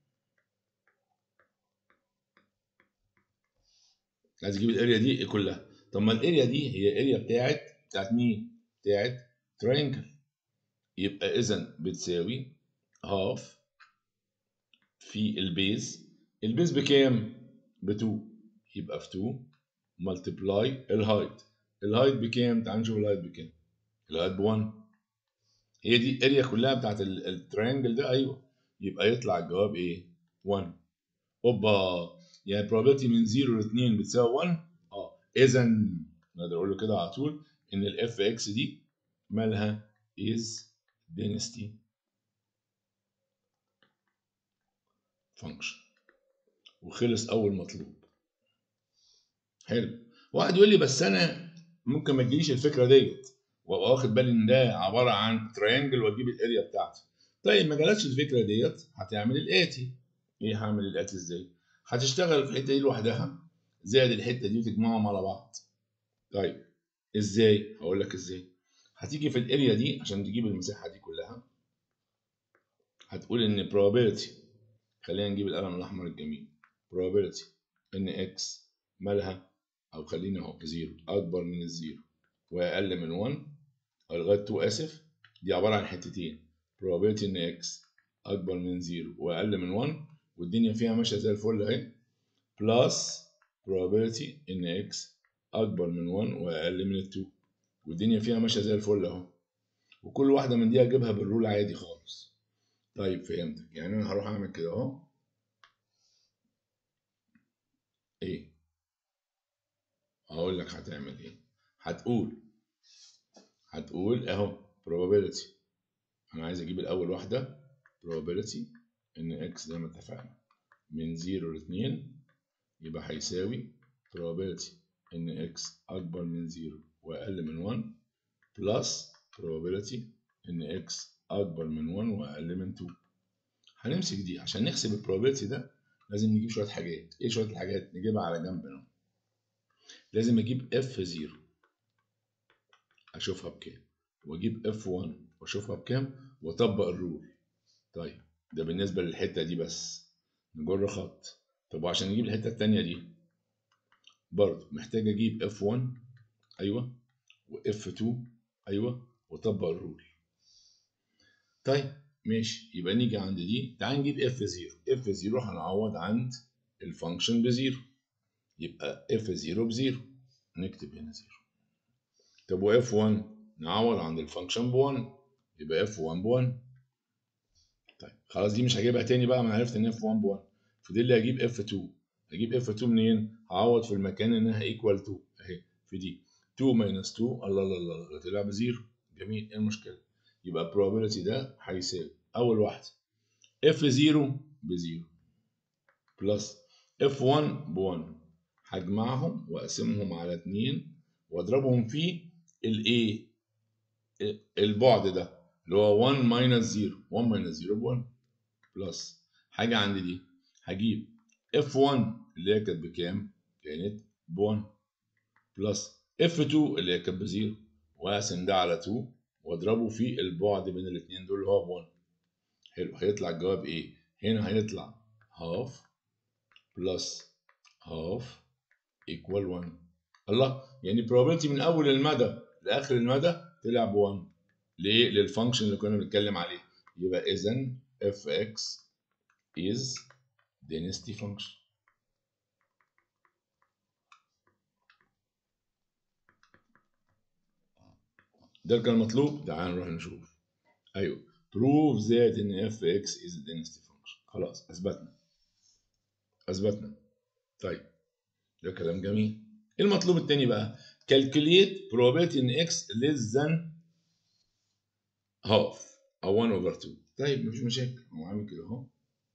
Speaker 1: عايز اجيب الاريا دي كلها طب ما الاريا دي هي اريا بتاعت بتاعت مين بتاعت ترينجل يبقى اذا بتساوي هاف في البيز البيز بكام ب 2 يبقى في 2 ملتبلاي الهايت الهايت بكام تعال نشوف الهايت بكام الهايت ب 1 هي دي الاريا كلها بتاعت الترينجل ده ايوه يبقى يطلع الجواب ايه 1 اوبا يعني probability من 0 ل 2 بتساوي 1 اه اذا نقدر اقول له كده على طول ان الاف اكس دي مالها is density function وخلص اول مطلوب حلو واحد يقول لي بس انا ممكن ما تجيليش الفكره ديت وابقى واخد بالي ان ده عباره عن تريانجل واجيب الاريا بتاعته طيب ما جالكش الفكره ديت هتعمل الاتي ايه هعمل الاتي ازاي هتشتغل في الحته دي لوحدها زائد الحته دي وتجمعهم على بعض طيب ازاي هقول لك ازاي هتيجي في الاريا دي عشان تجيب المساحه دي كلها هتقول ان probability خلينا نجيب القلم الاحمر الجميل probability ان x مالها او خلينا اهو زيرو اكبر من الزيرو واقل من 1 او لغايه 2 اسف دي عباره عن حتتين probability ان x اكبر من زيرو واقل من 1 والدنيا فيها ماشيه زي الفل اهي بلس probability ان x اكبر من 1 واقل من 2 والدنيا فيها ماشيه زي الفل اهو وكل واحده من دي اجيبها بالرول عادي خالص طيب فهمتك يعني انا هروح اعمل كده اهو ايه هقول لك هتعمل ايه هتقول هتقول اهو probability انا عايز اجيب الاول واحده probability ان x زي ما اتفقنا من 0 ل 2 يبقى هيساوي probability ان x اكبر من 0 واقل من 1 بلس probability ان x اكبر من 1 واقل من 2 هنمسك دي عشان نحسب البروبابيلتي ده لازم نجيب شويه حاجات ايه شويه الحاجات نجيبها على جنب هنا لازم اجيب اف 0 اشوفها بكام واجيب اف 1 واشوفها بكام واطبق الرول طيب ده بالنسبه للحته دي بس نجر خط طب وعشان نجيب الحته التانيه دي برضه محتاج اجيب اف 1 ايوه واف 2 ايوه واطبق الرول طيب ماشي يبقى نيجي عند دي تعال نجيب اف 0 اف 0 هنعوض عند الفانكشن بزيرو يبقى اف 0 بزيرو نكتب هنا 0 طب واف 1 نعوض عند الفانكشن ب 1 يبقى اف 1 ب 1 طيب خلاص دي مش هجيبها تاني بقى ما عرفت ان اف 1 ب 1 فاضل لي اجيب اف 2 اجيب اف 2 منين؟ هعوض في المكان انها ايكوال 2 اهي في دي 2 ماينس 2 الله الله الله طلع بزيرو جميل ايه المشكله؟ يبقى probability ده هيساوي اول واحده f0 بزيرو بلس f1 ب1 هجمعهم واقسمهم على 2 واضربهم في الايه البعد ده اللي هو 1 ماينس 0 1 ماينس 0 ب 1 بلس حاجه عند دي هجيب f1 اللي هي كانت بكام؟ كانت ب 1 بلس f2 اللي هي كانت بزيرو واقسم ده على 2 واضربه في البعد بين الاثنين دول اللي هو ب 1 حلو هيطلع الجواب ايه؟ هنا هيطلع هاف بلس هاف ايكوال 1 الله يعني probability من اول المدى لاخر المدى طلع ب 1 ليه؟ للفانكشن اللي كنا بنتكلم عليه يبقى اذا اف اكس is density function ده كان مطلوب تعال نروح نشوف ايوه prove that ان fx is a density function خلاص اثبتنا اثبتنا طيب ده كلام جميل ايه المطلوب التاني بقى calculate probability ان x less than half او 1 over 2 طيب مفيش مشاكل هو عامل كده اهو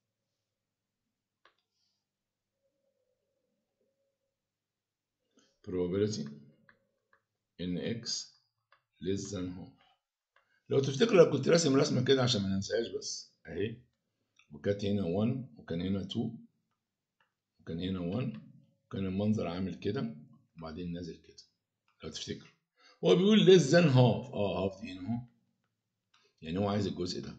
Speaker 1: probability ان x less than half لو تفتكروا لو كنت راسم رسمه كده عشان ما ننساهاش بس اهي وكانت هنا 1 وكان هنا 2 وكان هنا 1 وكان المنظر عامل كده وبعدين نازل كده لو تفتكروا هو بيقول less than half اه half دي هنا اهو يعني هو عايز الجزء ده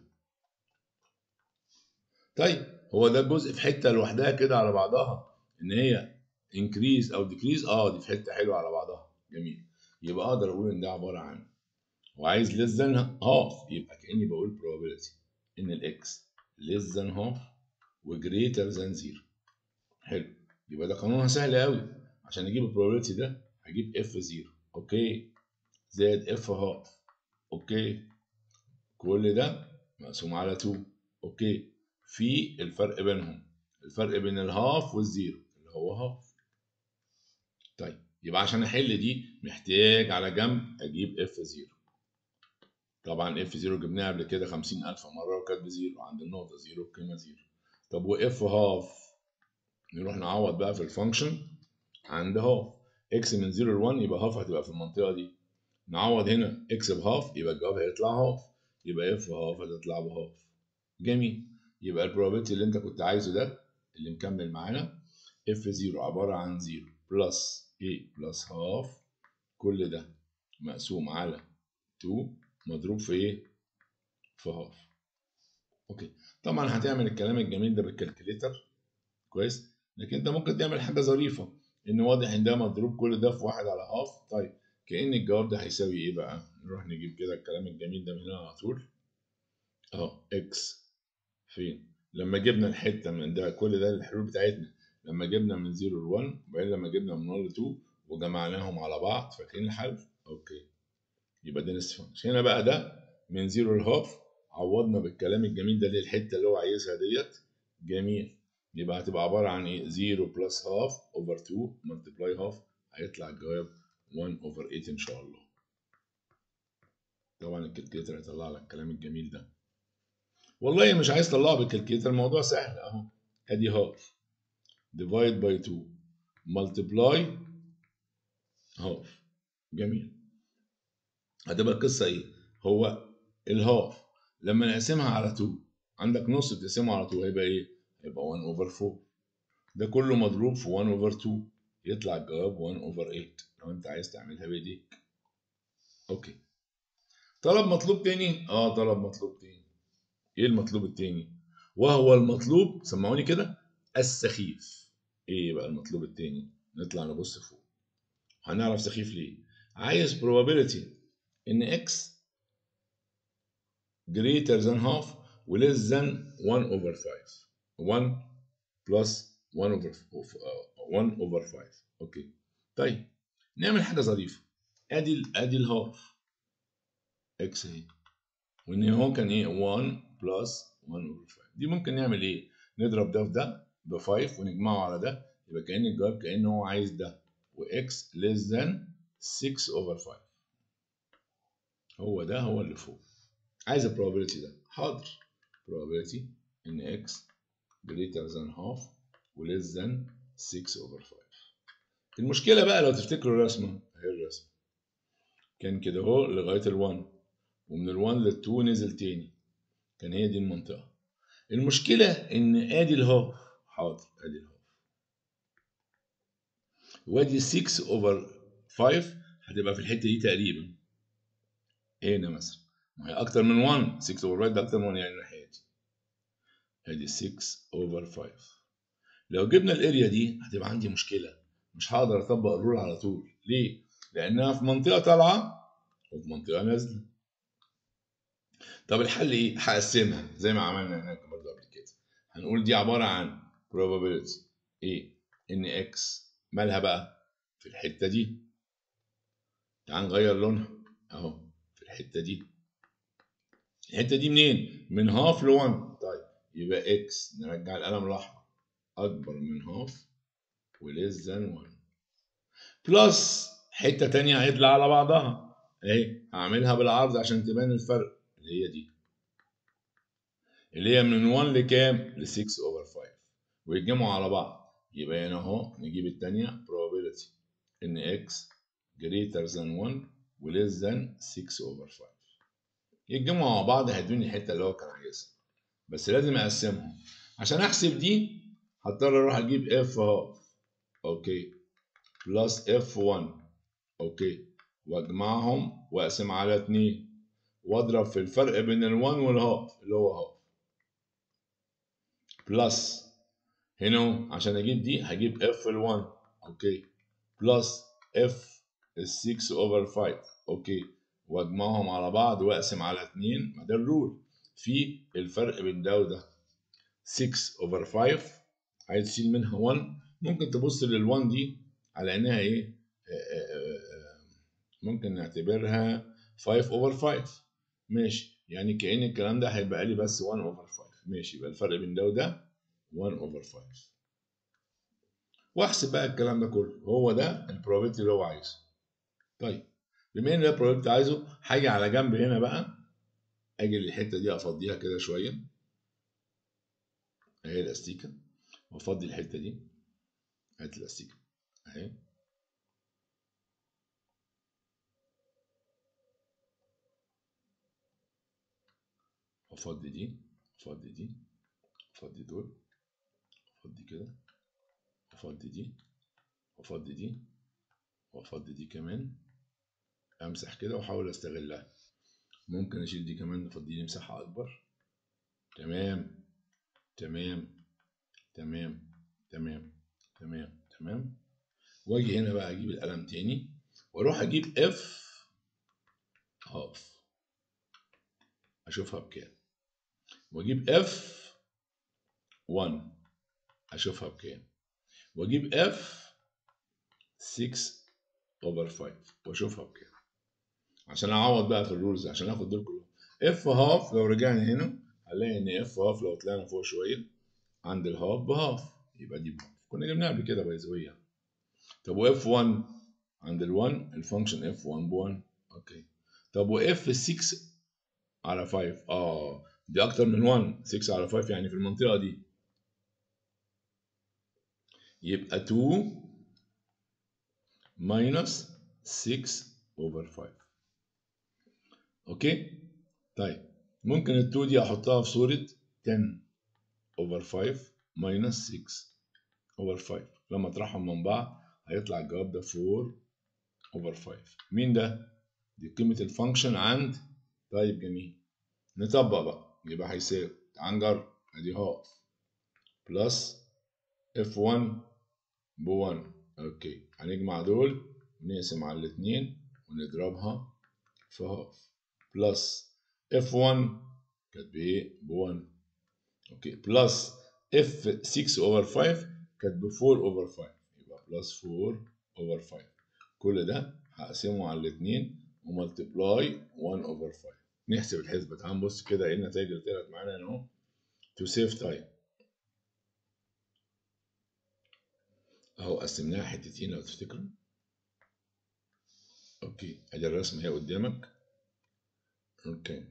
Speaker 1: طيب هو ده الجزء في حته لوحدها كده على بعضها ان هي increase او decrease اه دي في حته حلوه على بعضها جميل يبقى اقدر اقول ان ده عباره عن وعايز less than half يبقى كاني بقول probability ان الاكس less than half و greater than zero حلو يبقى ده قانونها سهل قوي عشان اجيب البروبابيلتي ده هجيب اف 0 اوكي زائد اف هاف اوكي كل ده مقسوم على 2 اوكي في الفرق بينهم الفرق بين الهاف والزيرو اللي هو هاف طيب يبقى عشان احل دي محتاج على جنب اجيب اف 0 طبعا اف 0 جبناها قبل كده 50000 مره وكانت بزيرو عند النقطه 0 قيمه 0 طب واف هاف نروح نعوض بقى في الفانكشن عند هاف اكس من 0 ل 1 يبقى هاف هتبقى في المنطقه دي نعوض هنا اكس بهاف يبقى الجواب هيطلع هاف يبقى اف هاف هتطلع بهاف جميل يبقى البروبابيلتي اللي انت كنت عايزه ده اللي مكمل معانا اف 0 عباره عن 0 بلس اي بلس هاف كل ده مقسوم على 2 مضروب في ايه؟ في هاف اوكي طبعا هتعمل الكلام الجميل ده بالكالكوليتر كويس لكن انت ممكن تعمل حاجه ظريفه ان واضح ان ده مضروب كل ده في واحد على هاف طيب كأن الجواب ده هيساوي ايه بقى؟ نروح نجيب كده الكلام الجميل ده من هنا على طول اهو اكس فين؟ لما جبنا الحته من ده كل ده الحلول بتاعتنا لما جبنا من 0 ل 1 وبعدين لما جبنا من 1 ل 2 وجمعناهم على بعض فاكرين الحل؟ اوكي يبقى ده نصف فانكشن هنا بقى ده من 0 لهاف عوضنا بالكلام الجميل ده للحته اللي هو عايزها ديت جميل يبقى هتبقى عباره عن ايه 0 بلس هاف اوفر 2 ملتبلاي هاف هيطلع الجواب 1 اوفر 8 ان شاء الله طبعا الكالكليتر هيطلع لك الكلام الجميل ده والله مش عايز تطلعه بالكالكليتر الموضوع سهل اهو ادي هاف ديفايد باي 2 ملتبلاي هاف جميل هتبقى القصه ايه هو الهاف لما نقسمها على 2 عندك نص تقسمه على 2 هيبقى ايه هيبقى 1 اوفر 4 ده كله مضروب في 1 اوفر 2 يطلع الجواب 1 اوفر 8 لو انت عايز تعملها بايديك اوكي طلب مطلوب تاني اه طلب مطلوب تاني ايه المطلوب التاني وهو المطلوب سمعوني كده السخيف ايه بقى المطلوب التاني نطلع نبص فوق هنعرف سخيف ليه عايز probability ان x greater than half و less than 1 over 5 1 plus 1 over 1 over 5 اوكي طيب نعمل حاجه ظريفه ادي ال ادي الهاف اكس اهي وان هو كان ايه 1 بلس 1 over 5 دي ممكن نعمل ايه نضرب ده في ده ب 5 ونجمعه على ده يبقى كان الجواب كان هو عايز ده واكس less than 6 over 5 هو ده هو اللي فوق عايز البروبابيلتي ده حاضر probability ان x greater than half و less than 6 over 5 المشكلة بقى لو تفتكروا الرسمة اهي الرسمة كان كده اهو لغاية ال 1 ومن ال 1 لل 2 نزل تاني كان هي دي المنطقة المشكلة إن آدي الهاف حاضر آدي الهاف وادي 6 اوفر 5 هتبقى في الحتة دي تقريبا هنا مثلا ما هي أكتر من 1 6 اوفر 5 ده أكتر من 1 يعني الناحية دي ادي 6 اوفر 5 لو جبنا الاريا دي هتبقى عندي مشكله مش هقدر اطبق الرول على طول ليه لانها في منطقه طالعه وفي منطقه نازله طب الحل ايه هقسمها زي ما عملنا هناك برضه قبل كده هنقول دي عباره عن probability ايه ان x مالها بقى في الحته دي تعال نغير لونها اهو في الحته دي الحته دي منين من هاف ل 1 طيب يبقى اكس نرجع القلم الاحمر اكبر من هاف وليس ذان 1 بلس حته تانية هيطلع على بعضها اهي هعملها بالعرض عشان تبان الفرق اللي هي دي اللي هي من 1 لكام ل 6 اوفر 5 ويتجمعوا على بعض يبقى هنا اهو نجيب التانية probability ان x greater than 1 وليس than 6 اوفر 5 يتجمعوا مع بعض هيدوني الحته اللي هو كان عايزها بس لازم اقسمهم عشان احسب دي هضطر اروح اجيب اف هاف اوكي بلس اف 1 اوكي واجمعهم واقسم على 2 واضرب في الفرق بين ال1 والهاف اللي هو هاف بلس هنا عشان اجيب دي هجيب اف ال1 اوكي بلس اف ال 6 اوفر 5 اوكي واجمعهم على بعض واقسم على 2 ما ده الرول في الفرق بين ده وده 6 اوفر 5 عايز تشيل منها 1 ممكن تبص لل1 دي على انها ايه ممكن نعتبرها 5 اوفر 5 ماشي يعني كأن الكلام ده هيبقى لي بس 1 اوفر 5 ماشي يبقى الفرق بين ده وده 1 اوفر 5 واحسب بقى الكلام ده كله هو ده البروبابيلتي اللي هو عايزه طيب بما ان ده البروبابيلتي عايزه هاجي على جنب هنا بقى اجي الحته دي افضيها كده شويه اهي الاستيكه وافضي الحته دي هات الاستيكه اهي افضي دي افضي دي افضي دول افضي كده افضي دي وافضي دي وافضي دي كمان امسح كده واحاول استغلها ممكن اشيل دي كمان نفضي لي مساحه اكبر تمام تمام تمام تمام تمام تمام واجي هنا بقى اجيب القلم تاني واروح اجيب اف هاف اشوفها بكام واجيب اف 1 اشوفها بكام واجيب اف 6 اوفر 5 واشوفها بكام عشان اعوض بقى في الرولز عشان اخد دول كلهم اف هاف لو رجعنا هنا هنلاقي ان اف هاف لو طلعنا فوق شويه عند الهاف بهاف يبقى دي بهاف كنا جبناها قبل كده باي ذا يعني طب واف 1 عند ال1 الفانكشن اف 1 ب 1 اوكي طب واف 6 على 5 اه دي اكتر من 1 6 على 5 يعني في المنطقه دي يبقى 2 minus 6 over 5 اوكي طيب ممكن ال 2 دي احطها في صورة 10 over 5 minus 6 over 5 لما اطرحهم من بعض هيطلع الجواب ده 4 over 5 مين ده؟ دي قيمة الفانكشن عند طيب جميل نطبق بقى يبقى هيساوي تعال نجرب ادي هاف بلس اف 1 ب 1 اوكي هنجمع دول ونقسم على الاتنين ونضربها في هاف بلس اف 1 كانت بايه؟ ب 1 اوكي بلس اف 6 اوفر 5 كانت ب 4 اوفر 5 يبقى بلس 4 اوفر 5 كل ده هقسمه على الاتنين وملتبلاي 1 اوفر 5 نحسب الحسبة تعال نبص كده ايه النتائج اللي طلعت معانا هنا اهو to save time اهو قسمناها حتتين لو تفتكروا اوكي ادي الرسمه اهي قدامك اوكي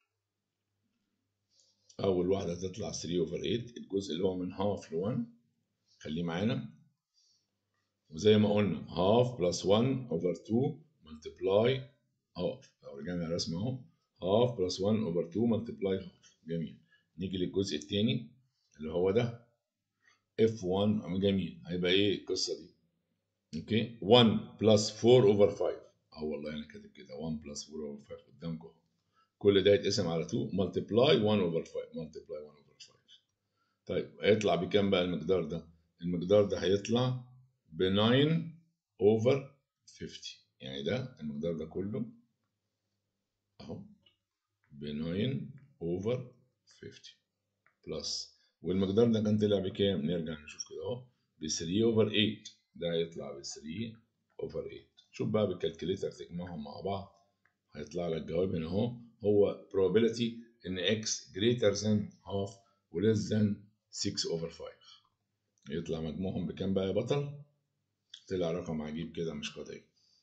Speaker 1: اول واحده تطلع 3 اوفر 8 الجزء اللي هو من هاف ل 1 خليه معانا وزي ما قلنا هاف بلس 1 اوفر 2 ملتبلاي هاف لو رجعنا الرسمه اهو هاف بلس 1 اوفر 2 ملتبلاي هاف جميل نيجي للجزء الثاني اللي هو ده اف 1 جميل هيبقى ايه القصه دي اوكي 1 بلس 4 اوفر 5 اه والله انا كاتب كده 1 بلس 4 اوفر 5 قدامكم اهو كل ده يتقسم على 2 ملتبلاي 1 اوفر 5 ملتبلاي 1 اوفر 5 طيب هيطلع بكام بقى المقدار ده المقدار ده هيطلع ب 9 اوفر 50 يعني ده المقدار ده كله اهو ب 9 اوفر 50 بلس والمقدار ده كان طلع بكام؟ نرجع نشوف كده اهو ب 3 اوفر 8 ده هيطلع ب 3 اوفر 8 شوف بقى بالكالكوليتر تجمعهم مع بعض هيطلع لك جواب هنا اهو هو probability ان x greater than half و less than 6 over 5 يطلع مجموعهم بكام بقى يا بطل؟ طلع رقم عجيب كده مش قطعي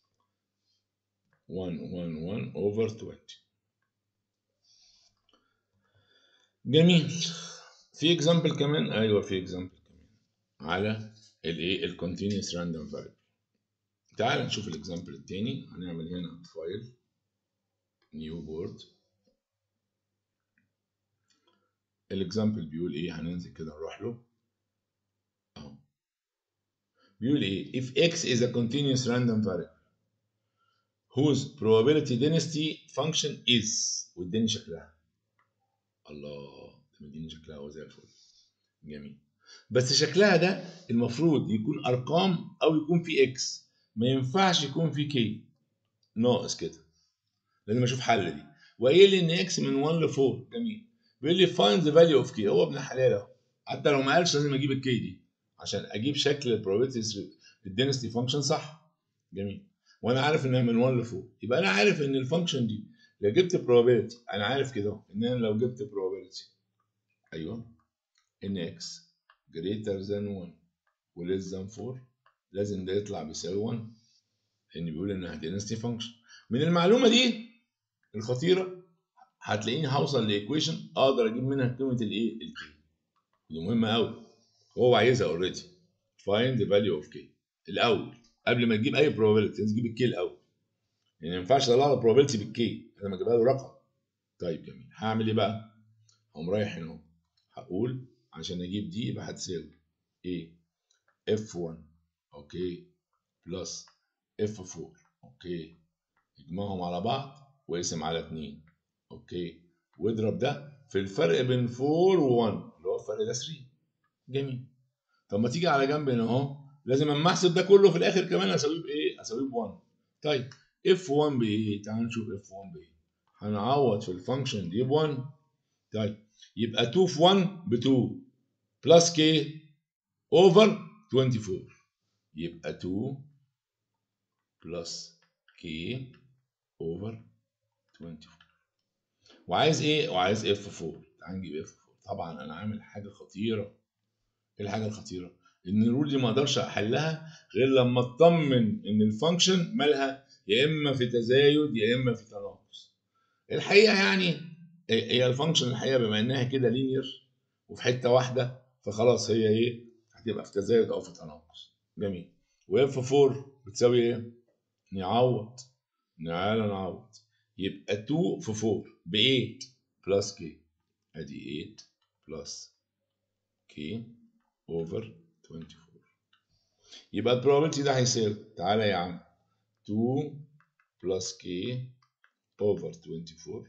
Speaker 1: 1 1 1 over 20 جميل في اكزامبل كمان ايوه في اكزامبل كمان على الايه الكونتينوس راندوم فاريبل تعال نشوف الاكزامبل التاني هنعمل هنا فايل نيو بورد الاكزامبل بيقول ايه هننزل كده نروح له اهو بيقول ايه if x is a continuous random variable whose probability density function is واداني شكلها الله مديني شكلها هو زي الفل جميل بس شكلها ده المفروض يكون ارقام او يكون في اكس ما ينفعش يكون في كي ناقص كده لازم اشوف حل دي وقايل لي ان اكس من 1 ل 4 جميل بيقول لي find the value of k هو ابن حلال اهو حتى لو ما قالش لازم اجيب الكي دي عشان اجيب شكل البروبابيلتيز الدينستي فانكشن صح جميل وانا عارف انها من 1 ل 4 يبقى انا عارف ان الفانكشن دي لو جبت probability انا عارف كده ان انا لو جبت probability ايوه ان x greater than 1 و less than 4 لازم ده يطلع بيساوي 1 لان بيقول انها density function من المعلومه دي الخطيره هتلاقيني هوصل لايكويشن اقدر اجيب منها قيمه الايه الكي دي مهمه قوي هو عايزها اوريدي find the value of k الاول قبل ما تجيب اي probability لازم تجيب الكي الاول يعني ما ينفعش اطلع له probability بالكي لازم اجيبها له رقم طيب جميل هعمل ايه بقى اقوم رايح هنا هقول عشان اجيب دي يبقى هتساوي ايه F1 اوكي بلس F4 اوكي اجمعهم على بعض واقسم على 2 اوكي واضرب ده في الفرق بين 4 و1 اللي هو الفرق ده 3 جميل طب ما تيجي على جنب هنا اهو لازم اما احسب ده كله في الاخر كمان اساويه بايه؟ اساويه ب 1 طيب F1 بايه؟ تعال نشوف F1 بايه هنعوض في الفانكشن دي ب 1 طيب يبقى 2 في 1 ب 2 بلس كي اوفر 24 يبقى 2 بلس كي اوفر 24 وعايز ايه؟ وعايز اف 4 تعال نجيب اف 4 طبعا انا عامل حاجه خطيره ايه الحاجه الخطيره؟ ان الرول دي ما اقدرش احلها غير لما اطمن ان الفانكشن مالها يا اما في تزايد يا اما في تناقص الحقيقه يعني هي الفانكشن الحقيقه بما انها كده لينير وفي حته واحده فخلاص هي ايه هتبقى في تزايد او في تناقص جميل واف 4 بتساوي ايه نعوض تعالى نعوض يبقى 2 في 4 ب 8 بلس كي ادي 8 بلس كي اوفر 24 يبقى البروبابيلتي ده هيساوي تعالى يا عم 2 بلس كي اوفر 24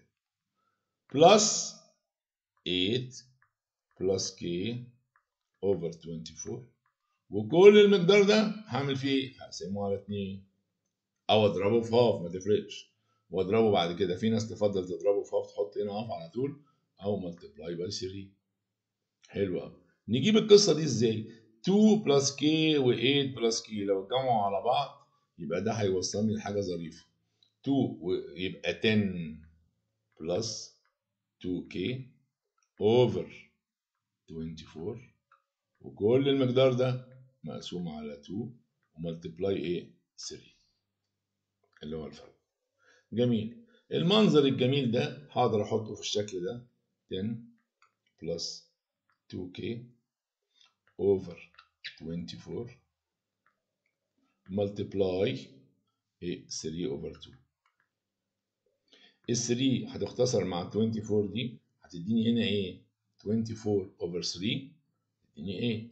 Speaker 1: بلس 8 بلس كي اوفر 24 وكل المقدار ده هعمل فيه ايه؟ هقسمه على 2 او اضربه في هاف ما تفرقش واضربه بعد كده في ناس تفضل تضربه في هاف تحط هنا هاف على طول او ملتبلاي باي 3 حلو قوي نجيب القصه دي ازاي 2 بلس كي و8 بلس كي لو اتجمعوا على بعض يبقى ده هيوصلني لحاجه ظريفه 2 يبقى 10 بلس 2k اوفر 24 وكل المقدار ده مقسوم على 2 وملتبلاي ايه 3 اللي هو الفرق جميل المنظر الجميل ده هقدر احطه في الشكل ده 10 بلس 2k over 24 multiply 3 over 2 ال 3 هتختصر مع 24 دي هتديني هنا ايه 24 over 3 تديني 8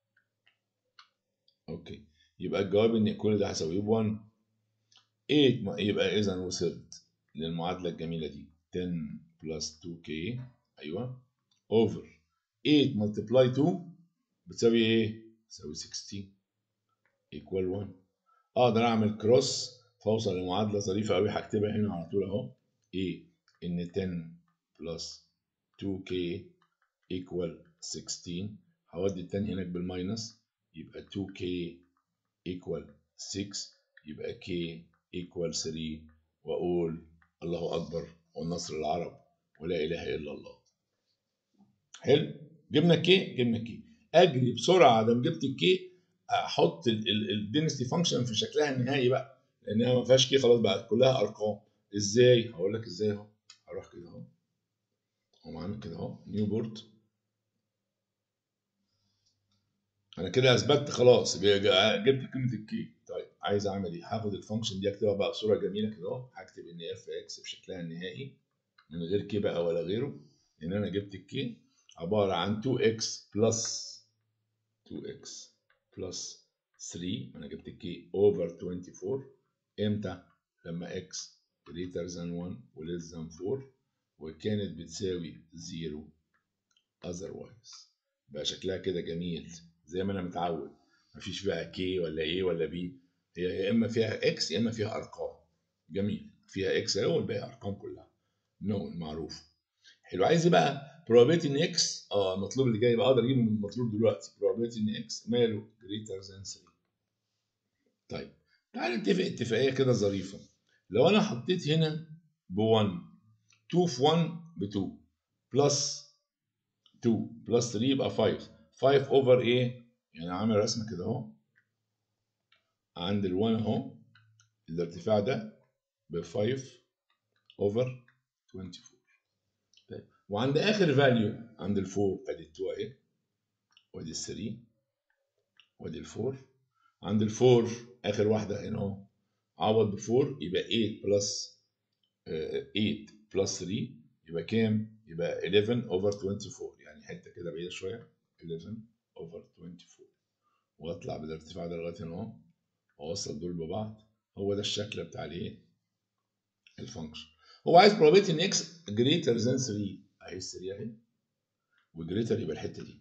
Speaker 1: اوكي يبقى الجواب ان كل ده هساويه ب 1 8 يبقى اذا وصلت للمعادله الجميله دي 10 بلس 2k ايوه اوفر 8 ملتبلاي 2 بتساوي ايه؟ بتساوي 16 ايكوال 1 اقدر اعمل كروس فاوصل لمعادله ظريفه قوي هكتبها هنا على طول اهو ايه ان 10 بلس 2k ايكوال 16 هودي التاني هناك بالماينس يبقى 2k ايكوال 6 يبقى k ايكوال 3 واقول الله اكبر والنصر للعرب ولا اله الا الله حلو جبنا الكي جبنا الكي اجري بسرعه دام جبت الكي احط الدينستي فانكشن في شكلها النهائي بقى لانها ما فيهاش كي خلاص بقت كلها ارقام ازاي هقول لك ازاي اهو هروح كده اهو اقوم عامل كده اهو نيو بورد انا كده اثبتت خلاص جبت قيمه الكي طيب عايز اعمل ايه هاخد الفانكشن دي اكتبها بقى بصوره جميله كده اهو هكتب ان اف اكس بشكلها النهائي من غير كي بقى ولا غيره لان انا جبت الكي عباره عن 2x بلس 2x بلس 3 انا جبت الكي اوفر 24 امتى لما x greater than 1 و less than 4 وكانت بتساوي 0 otherwise بقى شكلها كده جميل زي ما انا متعود مفيش بقى كي ولا ايه ولا بي هي يا اما فيها اكس يا اما فيها ارقام جميل فيها اكس اهو والباقي ارقام كلها نو معروف حلو عايز بقى probability ان اكس اه المطلوب اللي جاي بقى اقدر اجيب من المطلوب دلوقتي probability ان اكس ماله greater than 3 طيب تعال نتفق اتفاقيه كده ظريفه لو انا حطيت هنا ب 1 2 في 1 ب 2 بلس 2 بلس 3 يبقى 5 5 اوفر ايه يعني عامل رسمه كده اهو عند ال1 اهو الارتفاع ده ب 5 اوفر 24 طيب وعند اخر فاليو عند ال 4 ادي ال 2 اهي وادي ال 3 وادي ال 4 عند ال 4 اخر واحده هنا اهو عوض ب 4 يبقى 8 بلس 8 بلس 3 يبقى كام؟ يبقى 11 اوفر 24 يعني حته كده بعيده شويه 11 اوفر 24 واطلع بالارتفاع ده لغايه هنا اهو واوصل دول ببعض هو ده الشكل بتاع الايه؟ الفانكشن هو عايز probability ان x greater than 3 اهي 3 اهي وجريتر يبقى الحته دي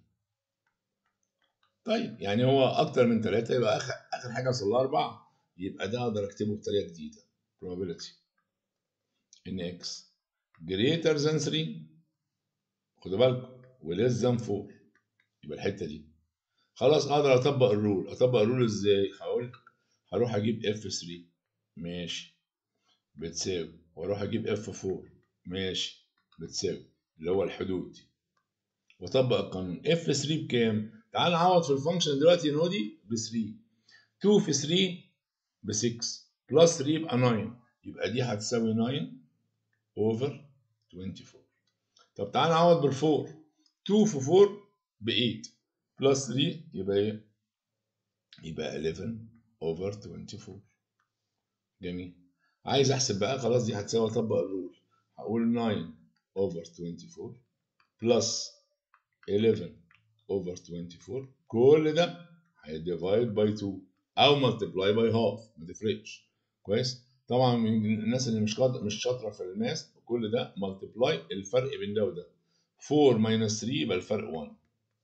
Speaker 1: طيب يعني هو اكتر من 3 يبقى اخر اخر حاجه وصل لها 4 يبقى ده اقدر اكتبه بطريقه جديده probability ان x greater than 3 خدوا بالكم وليس than 4 يبقى الحته دي خلاص اقدر اطبق الرول اطبق الرول ازاي هقول هروح اجيب اف 3 ماشي بتساوي واروح اجيب اف 4 ماشي بتساوي اللي هو الحدود واطبق القانون اف 3 بكام تعال نعوض في الفانكشن دلوقتي نو دي ب 3 2 في 3 ب 6 بلس 3 يبقى 9 يبقى دي هتساوي 9 اوفر 24 طب تعال نعوض بال 4 2 في 4 ب 8 بلس 3 يبقى ايه؟ يبقى 11 اوفر 24 جميل عايز احسب بقى خلاص دي هتساوي اطبق الرول هقول 9 اوفر 24 بلس 11 اوفر 24 كل ده هيديفايد باي 2 او ملتبلاي باي هاف ما تفرقش كويس طبعا من الناس اللي مش قادر مش شاطره في الماس كل ده ملتبلاي الفرق بين ده وده 4 ماينس 3 يبقى الفرق 1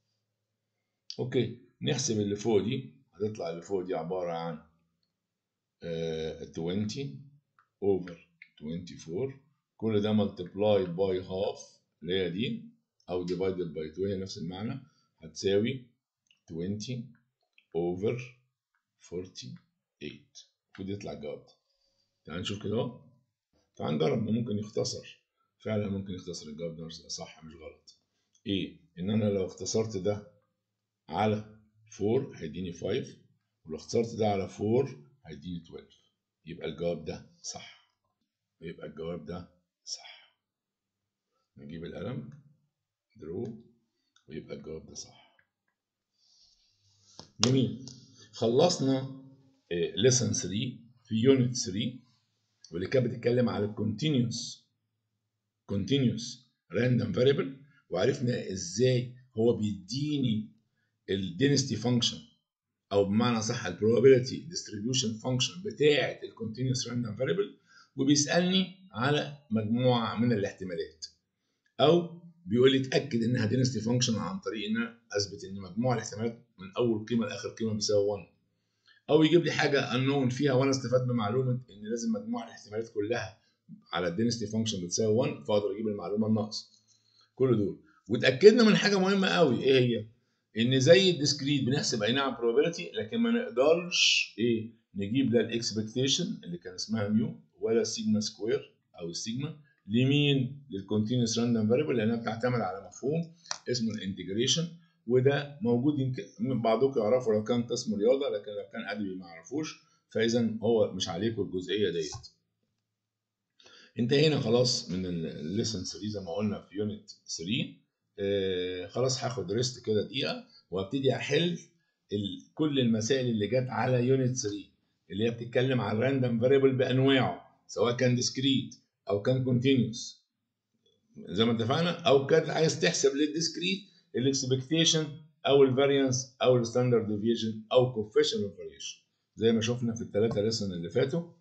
Speaker 1: اوكي نحسب اللي فوق دي هتطلع اللي فوق دي عباره عن آه 20 اوفر 24 كل ده ملتبلاي باي هاف اللي هي دي او divided by 2 هي نفس المعنى هتساوي 20 over 48 المفروض يطلع الجواب ده تعال نشوف كده اهو تعال نجرب ما ممكن يختصر فعلا ممكن يختصر الجواب ده صح مش غلط ايه ان انا لو اختصرت ده على 4 هيديني 5 ولو اختصرت ده على 4 هيديني 12 يبقى الجواب ده صح يبقى الجواب ده صح نجيب القلم درو ويبقى الجواب ده صح جميل خلصنا ليسن 3 في يونت 3 واللي كانت بتتكلم على الكونتينيوس كونتينيوس راندوم فاريبل وعرفنا ازاي هو بيديني الدينستي فانكشن او بمعنى صح البروبابيلتي ديستريبيوشن فانكشن بتاعه الكونتينيوس راندوم فاريبل وبيسالني على مجموعه من الاحتمالات او بيقول لي اتاكد انها دينستي فانكشن عن طريق ان انا اثبت ان مجموع الاحتمالات من اول قيمه لاخر قيمه بيساوي 1 او يجيب لي حاجه انون فيها وانا استفاد بمعلومه ان لازم مجموع الاحتمالات كلها على الدينستي فانكشن بتساوي 1 فاقدر اجيب المعلومه الناقصه كل دول واتاكدنا من حاجه مهمه قوي ايه هي ان زي الديسكريت بنحسب اي نعم probability لكن ما نقدرش ايه نجيب لا الاكسبكتيشن اللي كان اسمها ميو ولا السيجما سكوير او السيجما لمين للكونتينوس راندوم فاريبل لانها بتعتمد على مفهوم اسمه الانتجريشن وده موجود يمكن بعضكم يعرفوا لو كان قسم رياضه لكن لو كان ادبي ما يعرفوش فاذا هو مش عليكم الجزئيه ديت انتهينا خلاص من الليسن 3 زي ما قلنا في يونت 3 آه خلاص هاخد ريست كده دقيقه وابتدي احل كل المسائل اللي جت على يونت 3 اللي هي بتتكلم على الراندوم فاريبل بانواعه سواء كان ديسكريت او كان كونتينوس زي ما اتفقنا او كانت عايز تحسب للديسكريت الاكسبكتيشن او الفاريانس او الستاندرد ديفيشن او كوفيشن اوف فاريشن زي ما شفنا في الثلاثه ليسن اللي فاتوا